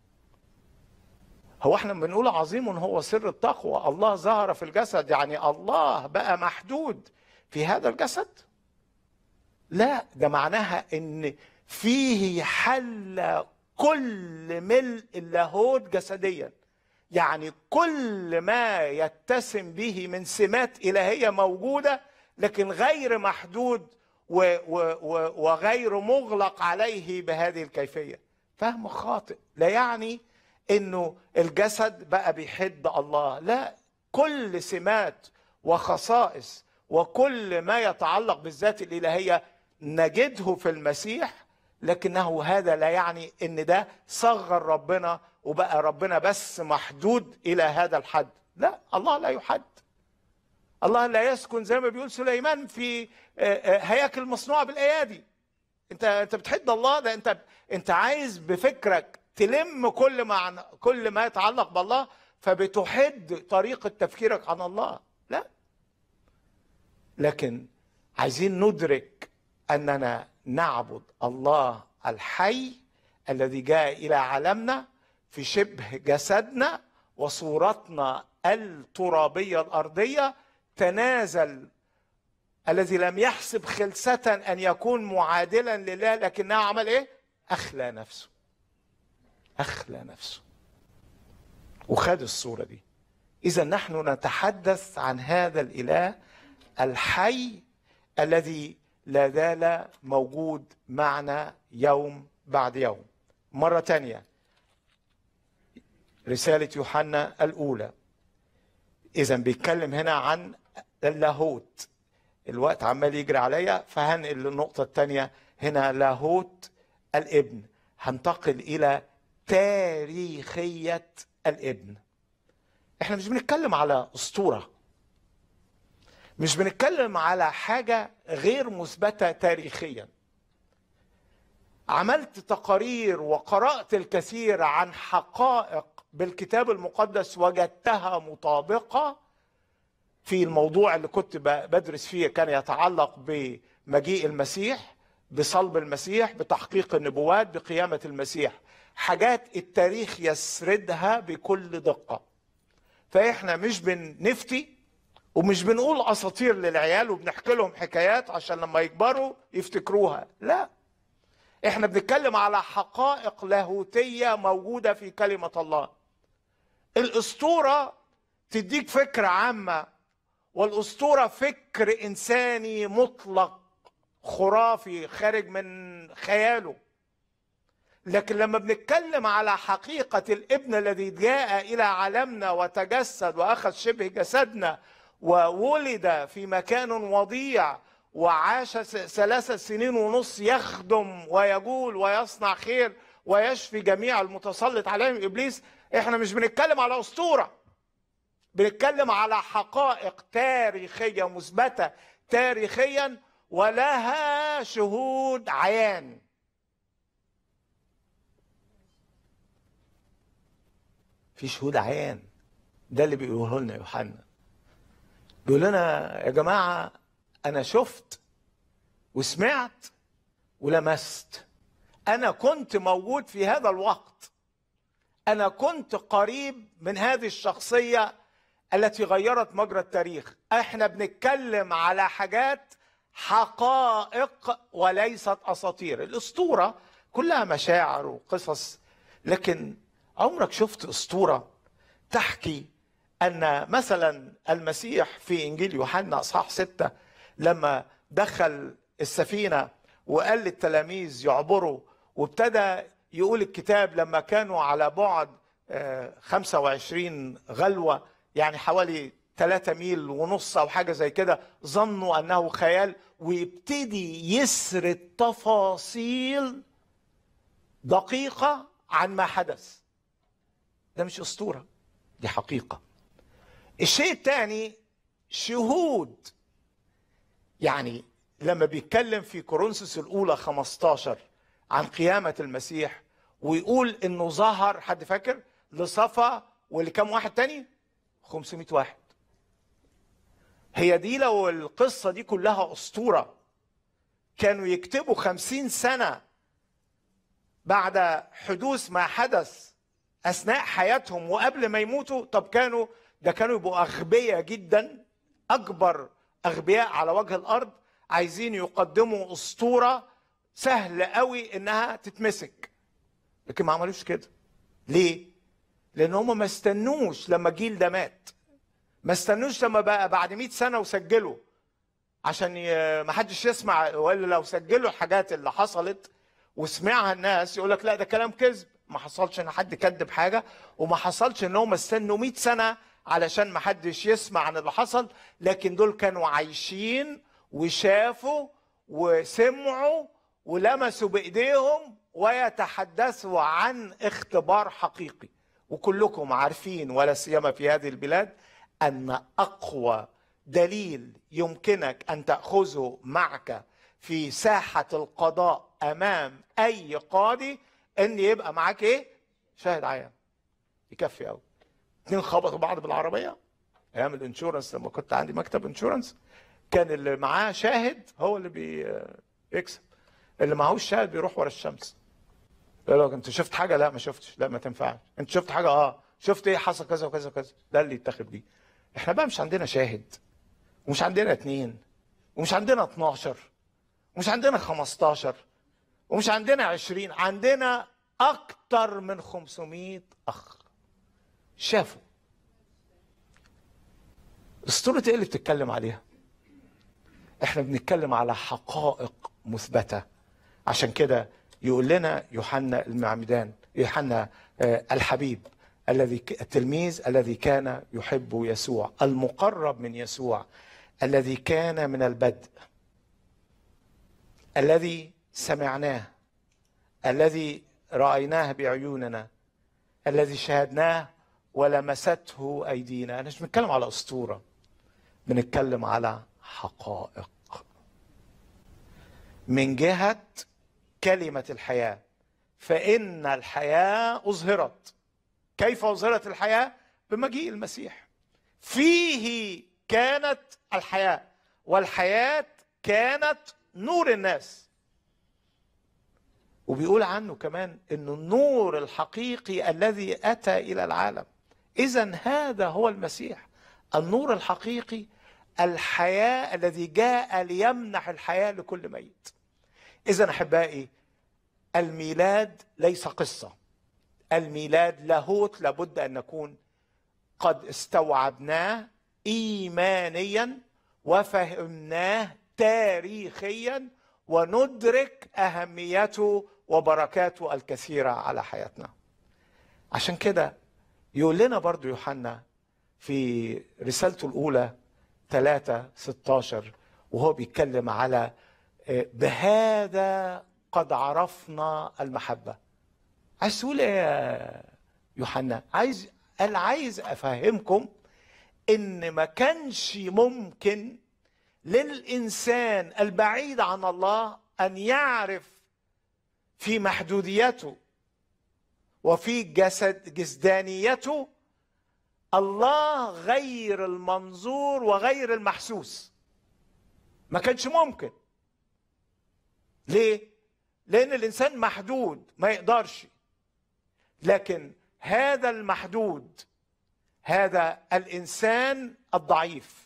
هو احنا بنقول عظيم هو سر التقوى الله ظهر في الجسد يعني الله بقى محدود في هذا الجسد لا ده معناها ان فيه حل كل ملء اللاهوت جسديا يعني كل ما يتسم به من سمات إلهية موجودة لكن غير محدود و و و وغير مغلق عليه بهذه الكيفية فهم خاطئ لا يعني انه الجسد بقى بيحد الله لا كل سمات وخصائص وكل ما يتعلق بالذات الإلهية نجده في المسيح لكنه هذا لا يعني ان ده صغر ربنا وبقى ربنا بس محدود الى هذا الحد لا الله لا يحد الله لا يسكن زي ما بيقول سليمان في هياكل مصنوعه بالايادي انت انت بتحد الله ده انت انت عايز بفكرك تلم كل ما كل ما يتعلق بالله فبتحد طريقه تفكيرك عن الله لا لكن عايزين ندرك اننا نعبد الله الحي الذي جاء الى عالمنا في شبه جسدنا وصورتنا الترابيه الارضيه تنازل الذي لم يحسب خلسة أن يكون معادلا لله لكنه عمل إيه؟ أخلى نفسه أخلى نفسه وخد الصورة دي إذا نحن نتحدث عن هذا الإله الحي الذي لا زال موجود معنا يوم بعد يوم مرة تانية رسالة يوحنا الأولى إذا بيتكلم هنا عن اللاهوت الوقت عمال يجري عليا فهنقل للنقطة الثانية هنا لاهوت الابن هنتقل إلى تاريخية الابن احنا مش بنتكلم على أسطورة مش بنتكلم على حاجة غير مثبتة تاريخيا عملت تقارير وقرأت الكثير عن حقائق بالكتاب المقدس وجدتها مطابقه في الموضوع اللي كنت ب- بدرس فيه كان يتعلق بمجيء المسيح بصلب المسيح بتحقيق النبوات بقيامه المسيح حاجات التاريخ يسردها بكل دقه فاحنا مش بنفتي ومش بنقول اساطير للعيال وبنحكي لهم حكايات عشان لما يكبروا يفتكروها لا احنا بنتكلم على حقائق لاهوتيه موجوده في كلمه الله الاسطوره تديك فكره عامه والاسطوره فكر انساني مطلق خرافي خارج من خياله لكن لما بنتكلم على حقيقة الابن الذي جاء إلى عالمنا وتجسد وأخذ شبه جسدنا وولد في مكان وضيع وعاش س- ثلاث سنين ونص يخدم ويقول ويصنع خير ويشفي جميع المتسلط عليهم إبليس احنا مش بنتكلم على أسطورة بنتكلم على حقائق تاريخية مثبتة تاريخيا ولها شهود عيان في شهود عيان ده اللي بيقوله لنا يوحنا بيقول لنا يا جماعه انا شفت وسمعت ولمست انا كنت موجود في هذا الوقت انا كنت قريب من هذه الشخصيه التي غيرت مجرى التاريخ احنا بنتكلم على حاجات حقائق وليست اساطير الاسطوره كلها مشاعر وقصص لكن عمرك شفت اسطوره تحكي ان مثلا المسيح في انجيل يوحنا اصحاح ستة لما دخل السفينه وقال للتلاميذ يعبروا وابتدى يقول الكتاب لما كانوا على بعد آه، 25 غلوه يعني حوالي 3 ميل ونص او حاجه زي كده ظنوا انه خيال ويبتدي يسرد تفاصيل دقيقه عن ما حدث ده مش اسطوره دي حقيقه الشيء الثاني شهود يعني لما بيتكلم في كورنثوس الاولى 15 عن قيامه المسيح ويقول انه ظهر حد فاكر لصفا ولكم واحد تاني 500 واحد هي دي لو القصه دي كلها اسطوره كانوا يكتبوا خمسين سنه بعد حدوث ما حدث اثناء حياتهم وقبل ما يموتوا طب كانوا ده كانوا يبقوا اغبياء جدا اكبر اغبياء على وجه الارض عايزين يقدموا اسطوره سهل قوي انها تتمسك لكن ما عملوش كده ليه لان هم ما استنوش لما الجيل ده مات ما استنوش لما بقى بعد 100 سنه وسجلوا عشان ي- ما حدش يسمع والا لو سجلوا الحاجات اللي حصلت وسمعها الناس يقول لك لا ده كلام كذب ما حصلش ان حد كذب حاجه وما حصلش ان هم استنوا 100 سنه علشان ما حدش يسمع عن اللي حصل لكن دول كانوا عايشين وشافوا وسمعوا ولمسوا بايديهم ويتحدثوا عن اختبار حقيقي وكلكم عارفين ولا سيما في هذه البلاد ان اقوى دليل يمكنك ان تاخذه معك في ساحه القضاء امام اي قاضي ان يبقى معاك ايه؟ شاهد عيان يكفي قوي اتنين خبطوا بعض بالعربيه ايام الانشورنس لما كنت عندي مكتب انشورنس كان اللي معاه شاهد هو اللي بي- بيكسب اللي معهوش شاهد بيروح ورا الشمس يقول لك انت شفت حاجه لا ما شفتش لا ما تنفعش انت شفت حاجه اه شفت ايه حصل كذا وكذا وكذا ده اللي يتاخد بيه احنا بقى مش عندنا شاهد ومش عندنا اتنين ومش عندنا 12 ومش عندنا 15 ومش عندنا 20 عندنا اكتر من 500 اخ شافوا اسطورة ايه اللي بتتكلم عليها احنا بنتكلم على حقائق مثبتة عشان كده يقول لنا يوحنا المعمدان يوحنا آه، الحبيب الذي ك- التلميذ الذي كان يحب يسوع المقرب من يسوع الذي كان من البدء الذي سمعناه الذي رايناه بعيوننا الذي شاهدناه ولمسته ايدينا انا مش بنتكلم على اسطوره بنتكلم على حقائق من جهه كلمه الحياه فان الحياه اظهرت كيف أظهرت الحياة بمجيء المسيح فيه كانت الحياة والحياة كانت نور الناس وبيقول عنه كمان انه النور الحقيقي الذي اتى الى العالم اذا هذا هو المسيح النور الحقيقي الحياه الذي جاء ليمنح الحياه لكل ميت اذا احبائي الميلاد ليس قصه الميلاد لاهوت لابد ان نكون قد استوعبناه ايمانيا وفهمناه تاريخيا وندرك اهميته وبركاته الكثيره على حياتنا عشان كده يقول لنا برضو يوحنا في رسالته الاولى 3 16 وهو بيتكلم على آه، بهذا قد عرفنا المحبه عايز تقول ايه يا يوحنا عايز قال عايز افهمكم ان ما كانش ممكن للانسان البعيد عن الله ان يعرف في محدوديته وفي جسد جسدانيته الله غير المنظور وغير المحسوس ما كانش ممكن ليه لان الانسان محدود ما يقدرش لكن هذا المحدود هذا الانسان الضعيف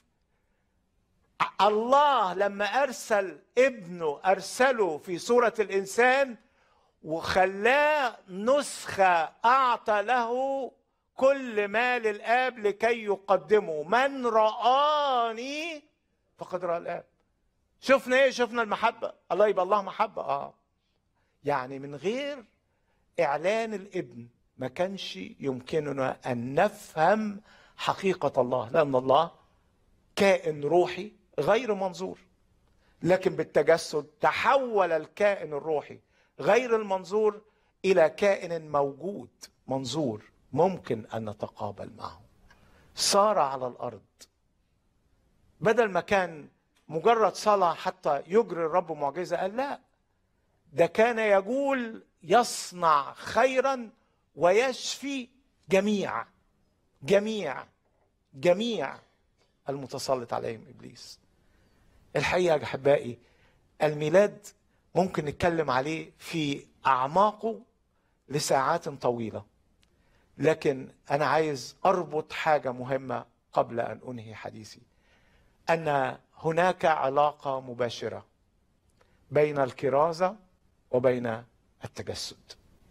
الله لما ارسل ابنه ارسله في صوره الانسان وخلاه نسخه اعطى له كل ما للاب لكي يقدمه من رآني فقد رأى الاب شفنا ايه شفنا المحبه الله يبقى الله محبه اه يعني من غير اعلان الابن ما كانش يمكننا ان نفهم حقيقه الله لان الله كائن روحي غير منظور لكن بالتجسد تحول الكائن الروحي غير المنظور الى كائن موجود منظور ممكن ان نتقابل معه صار على الارض بدل ما كان مجرد صلاه حتى يجري الرب معجزه قال لا ده كان يقول يصنع خيرا ويشفي جميع جميع جميع المتسلط عليهم ابليس الحقيقه يا احبائي الميلاد ممكن نتكلم عليه في اعماقه لساعات طويله لكن انا عايز اربط حاجه مهمه قبل ان انهي حديثي ان هناك علاقه مباشره بين الكرازه وبين التجسد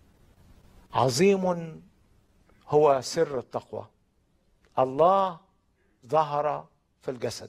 عظيم هو سر التقوى الله ظهر في الجسد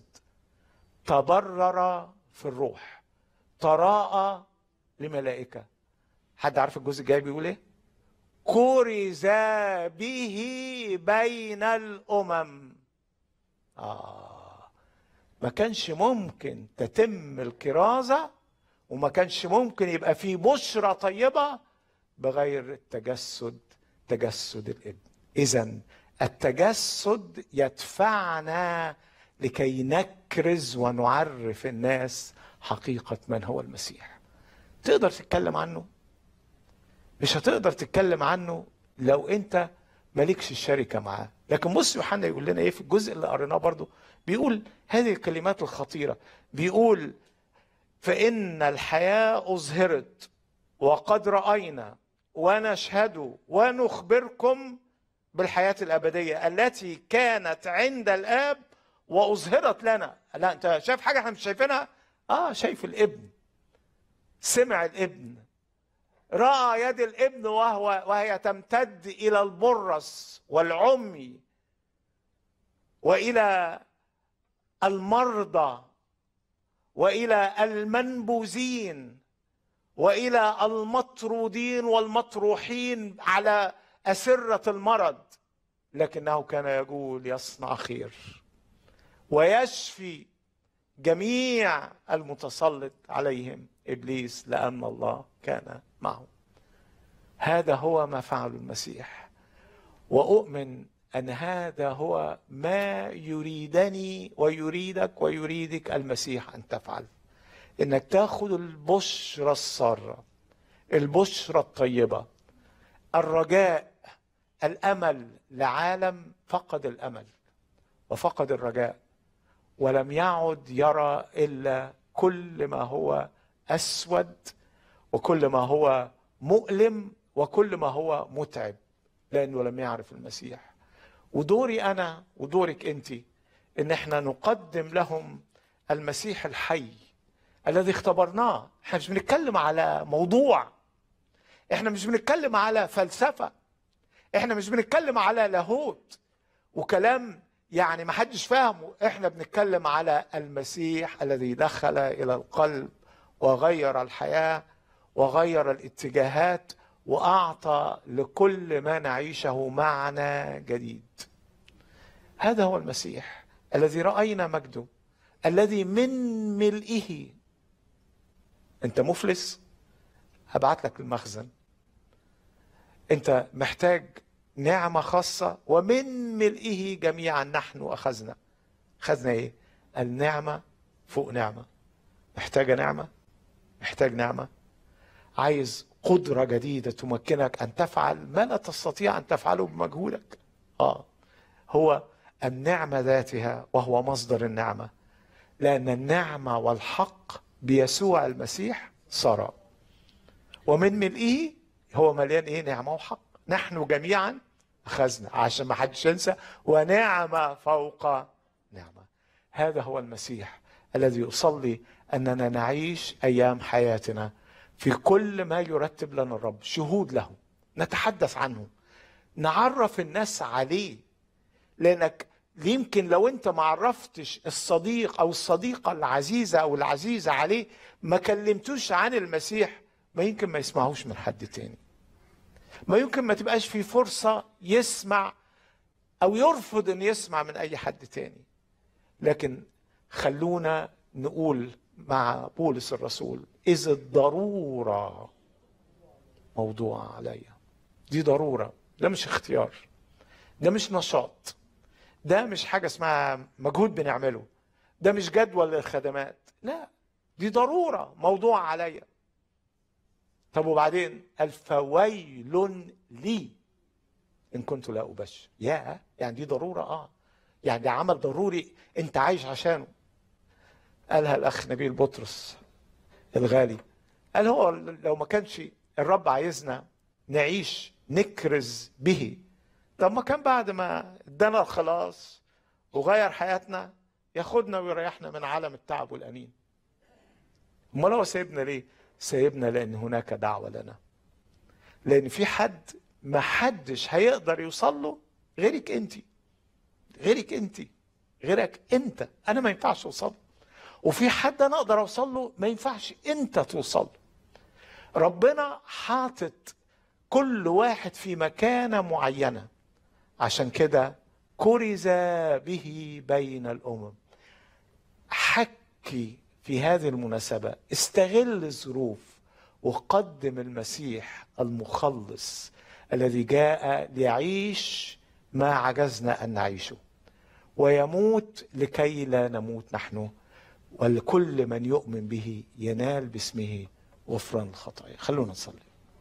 تبرر في الروح تراءى لملائكه حد عارف الجزء الجاي بيقول ايه كرز به بين الامم آه ما كانش ممكن تتم الكرازه وما كانش ممكن يبقى في بشرى طيبه بغير التجسد تجسد الابن اذا التجسد يدفعنا لكي نكرز ونعرف الناس حقيقه من هو المسيح تقدر تتكلم عنه مش هتقدر تتكلم عنه لو انت مالكش الشركه معاه لكن بص يوحنا يقول لنا ايه في الجزء اللي قريناه برضو بيقول هذه الكلمات الخطيره بيقول فان الحياه اظهرت وقد راينا ونشهد ونخبركم بالحياه الابديه التي كانت عند الاب واظهرت لنا لا انت شايف حاجه احنا مش شايفينها اه شايف الابن سمع الابن راى يد الابن وهو وهي تمتد الى البرص والعمي والى المرضى والى المنبوذين والى المطرودين والمطروحين على اسره المرض لكنه كان يقول يصنع خير ويشفي جميع المتسلط عليهم ابليس لان الله كان معه هذا هو ما فعله المسيح واؤمن ان هذا هو ما يريدني ويريدك ويريدك المسيح ان تفعل انك تاخذ البشرى الساره البشرى الطيبه الرجاء الامل لعالم فقد الامل وفقد الرجاء ولم يعد يرى الا كل ما هو اسود وكل ما هو مؤلم وكل ما هو متعب لانه لم يعرف المسيح ودوري انا ودورك انت ان احنا نقدم لهم المسيح الحي الذي اختبرناه احنا مش بنتكلم على موضوع احنا مش بنتكلم على فلسفه احنا مش بنتكلم على لاهوت وكلام يعني ما حدش فاهمه احنا بنتكلم على المسيح الذي دخل الى القلب وغير الحياه وغير الاتجاهات واعطى لكل ما نعيشه معنى جديد هذا هو المسيح الذي راينا مجده الذي من ملئه انت مفلس هبعت لك المخزن انت محتاج نعمه خاصه ومن ملئه جميعا نحن اخذنا اخذنا ايه النعمه فوق نعمه محتاجه نعمه محتاج نعمه عايز قدره جديده تمكنك ان تفعل ما لا تستطيع ان تفعله بمجهودك اه هو النعمه ذاتها وهو مصدر النعمه لان النعمه والحق بيسوع المسيح صار ومن ملئه هو مليان ايه نعمه وحق نحن جميعا اخذنا عشان ما حدش ينسى ونعمه فوق نعمه هذا هو المسيح الذي يصلي اننا نعيش ايام حياتنا في كل ما يرتب لنا الرب شهود له نتحدث عنه نعرف الناس عليه لانك يمكن لو انت ما عرفتش الصديق او الصديقه العزيزه او العزيزه عليه ما كلمتوش عن المسيح ما يمكن ما يسمعوش من حد تاني ما يمكن ما تبقاش في فرصه يسمع او يرفض ان يسمع من اي حد تاني لكن خلونا نقول مع بولس الرسول اذ الضروره موضوع عليا دي ضروره ده مش اختيار ده مش نشاط ده مش حاجه اسمها مجهود بنعمله ده مش جدول للخدمات لا دي ضروره موضوع عليا طب وبعدين الفويل لي ان كنت لا ابشر يا يعني دي ضروره اه يعني ده عمل ضروري انت عايش عشانه قالها الاخ نبيل بطرس الغالي قال هو لو ما كانش الرب عايزنا نعيش نكرز به طب ما كان بعد ما ادانا الخلاص وغير حياتنا ياخدنا ويريحنا من عالم التعب والانين امال هو سايبنا ليه سايبنا لان هناك دعوه لنا لان في حد ما حدش هيقدر يوصل له غيرك انت غيرك انت غيرك انت انا ما ينفعش اوصل له وفي حد انا اقدر اوصل له ما ينفعش انت توصل له ربنا حاطط كل واحد في مكانه معينه عشان كده كرز به بين الامم حكي في هذه المناسبه استغل الظروف وقدم المسيح المخلص الذي جاء ليعيش ما عجزنا ان نعيشه ويموت لكي لا نموت نحن ولكل من يؤمن به ينال باسمه غفران الخطايا خلونا نصلي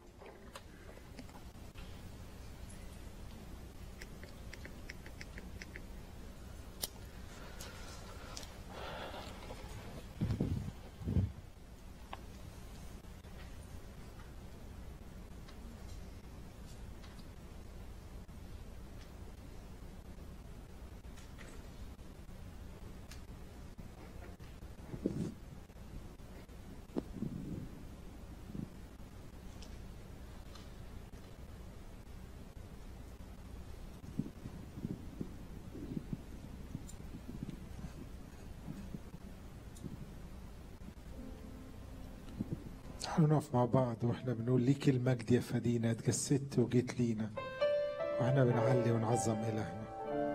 تعالوا نقف مع بعض واحنا بنقول ليك المجد يا فدينا اتجسدت وجيت لينا واحنا بنعلي ونعظم الهنا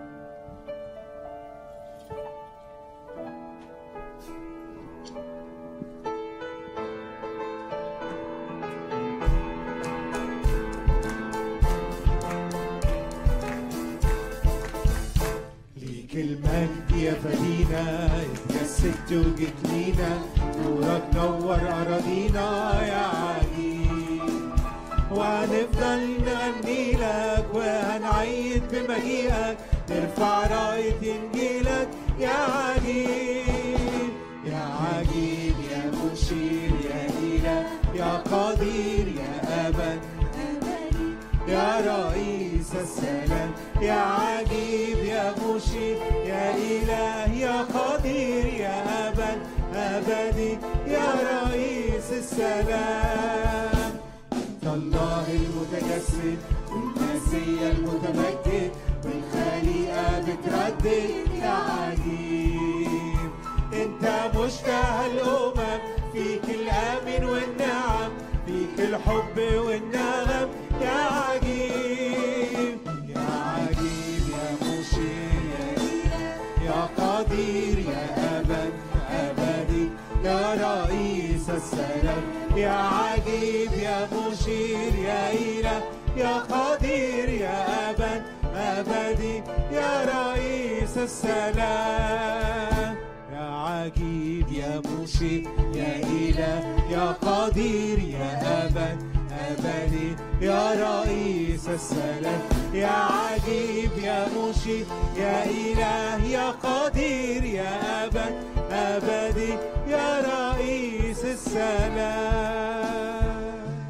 ليك المجد يا فدينا اتجسدت وجيت لينا نورك نور اراضينا يا عجيب وهنفضل نغني لك وهنعيد بمجيئك نرفع راية إنجيلك يا عجيب يا عجيب يا مشير يا إله يا قدير يا أبد يا رئيس السلام يا عجيب يا مشير يا إله يا قدير يا أبد أبدي يا رئيس السلام أنت الله المتجسد المسيح المتمجد والخليقة بتردد يا عجيب انت مشتهى الامم فيك الامن والنعم فيك الحب والنغم يا عجيب يا عجيب يا مشير يا إله يا قدير يا ابد ابدي يا رئيس السلام يا عجيب يا مشير يا إله يا قدير يا أبد أبدي يا رئيس السلام يا عجيب يا مشير يا إله يا قدير يا أبد أبدي يا رئيس السلام يا عجيب يا مشير يا إله يا قدير يا أبد أبدي يا رئيس السلام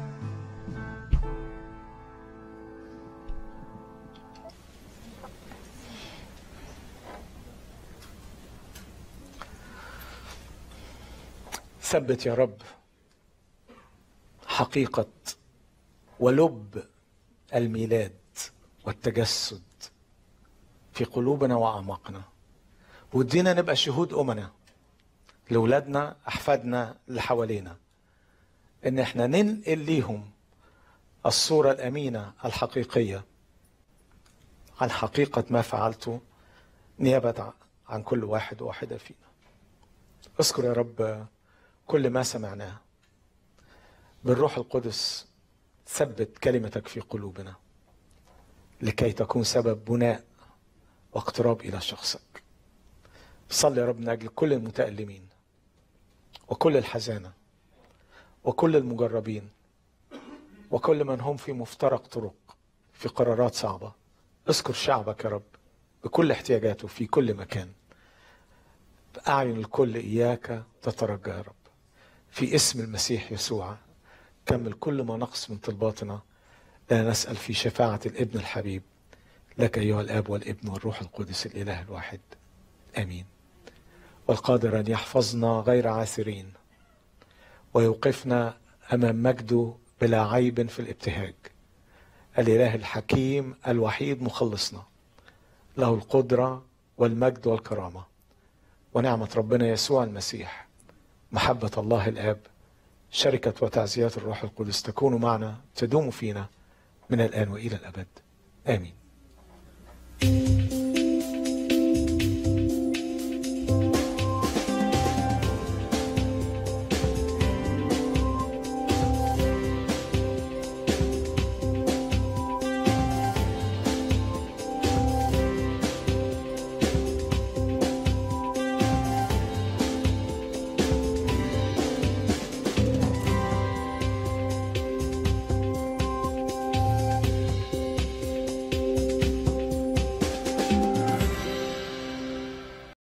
ثبت يا رب حقيقة ولب الميلاد والتجسد في قلوبنا وأعماقنا ودينا نبقى شهود أمنا لأولادنا أحفادنا اللي حوالينا إن إحنا ننقل ليهم الصورة الأمينة الحقيقية عن حقيقة ما فعلته نيابة عن كل واحد وواحدة فينا اذكر يا رب كل ما سمعناه بالروح القدس ثبت كلمتك في قلوبنا لكي تكون سبب بناء واقتراب الى شخصك صلي يا رب من اجل كل المتالمين وكل الحزانه وكل المجربين وكل من هم في مفترق طرق في قرارات صعبه اذكر شعبك يا رب بكل احتياجاته في كل مكان أعلن الكل إياك تترجى يا رب في اسم المسيح يسوع كمل كل ما نقص من طلباتنا لا نسأل في شفاعة الابن الحبيب لك أيها الآب والابن والروح القدس الإله الواحد آمين والقادر أن يحفظنا غير عاثرين ويوقفنا أمام مجده بلا عيب في الابتهاج الإله الحكيم الوحيد مخلصنا له القدرة والمجد والكرامة ونعمة ربنا يسوع المسيح محبة الله الآب شركة وتعزيات الروح القدس تكون معنا تدوم فينا من الآن وإلى الأبد آمين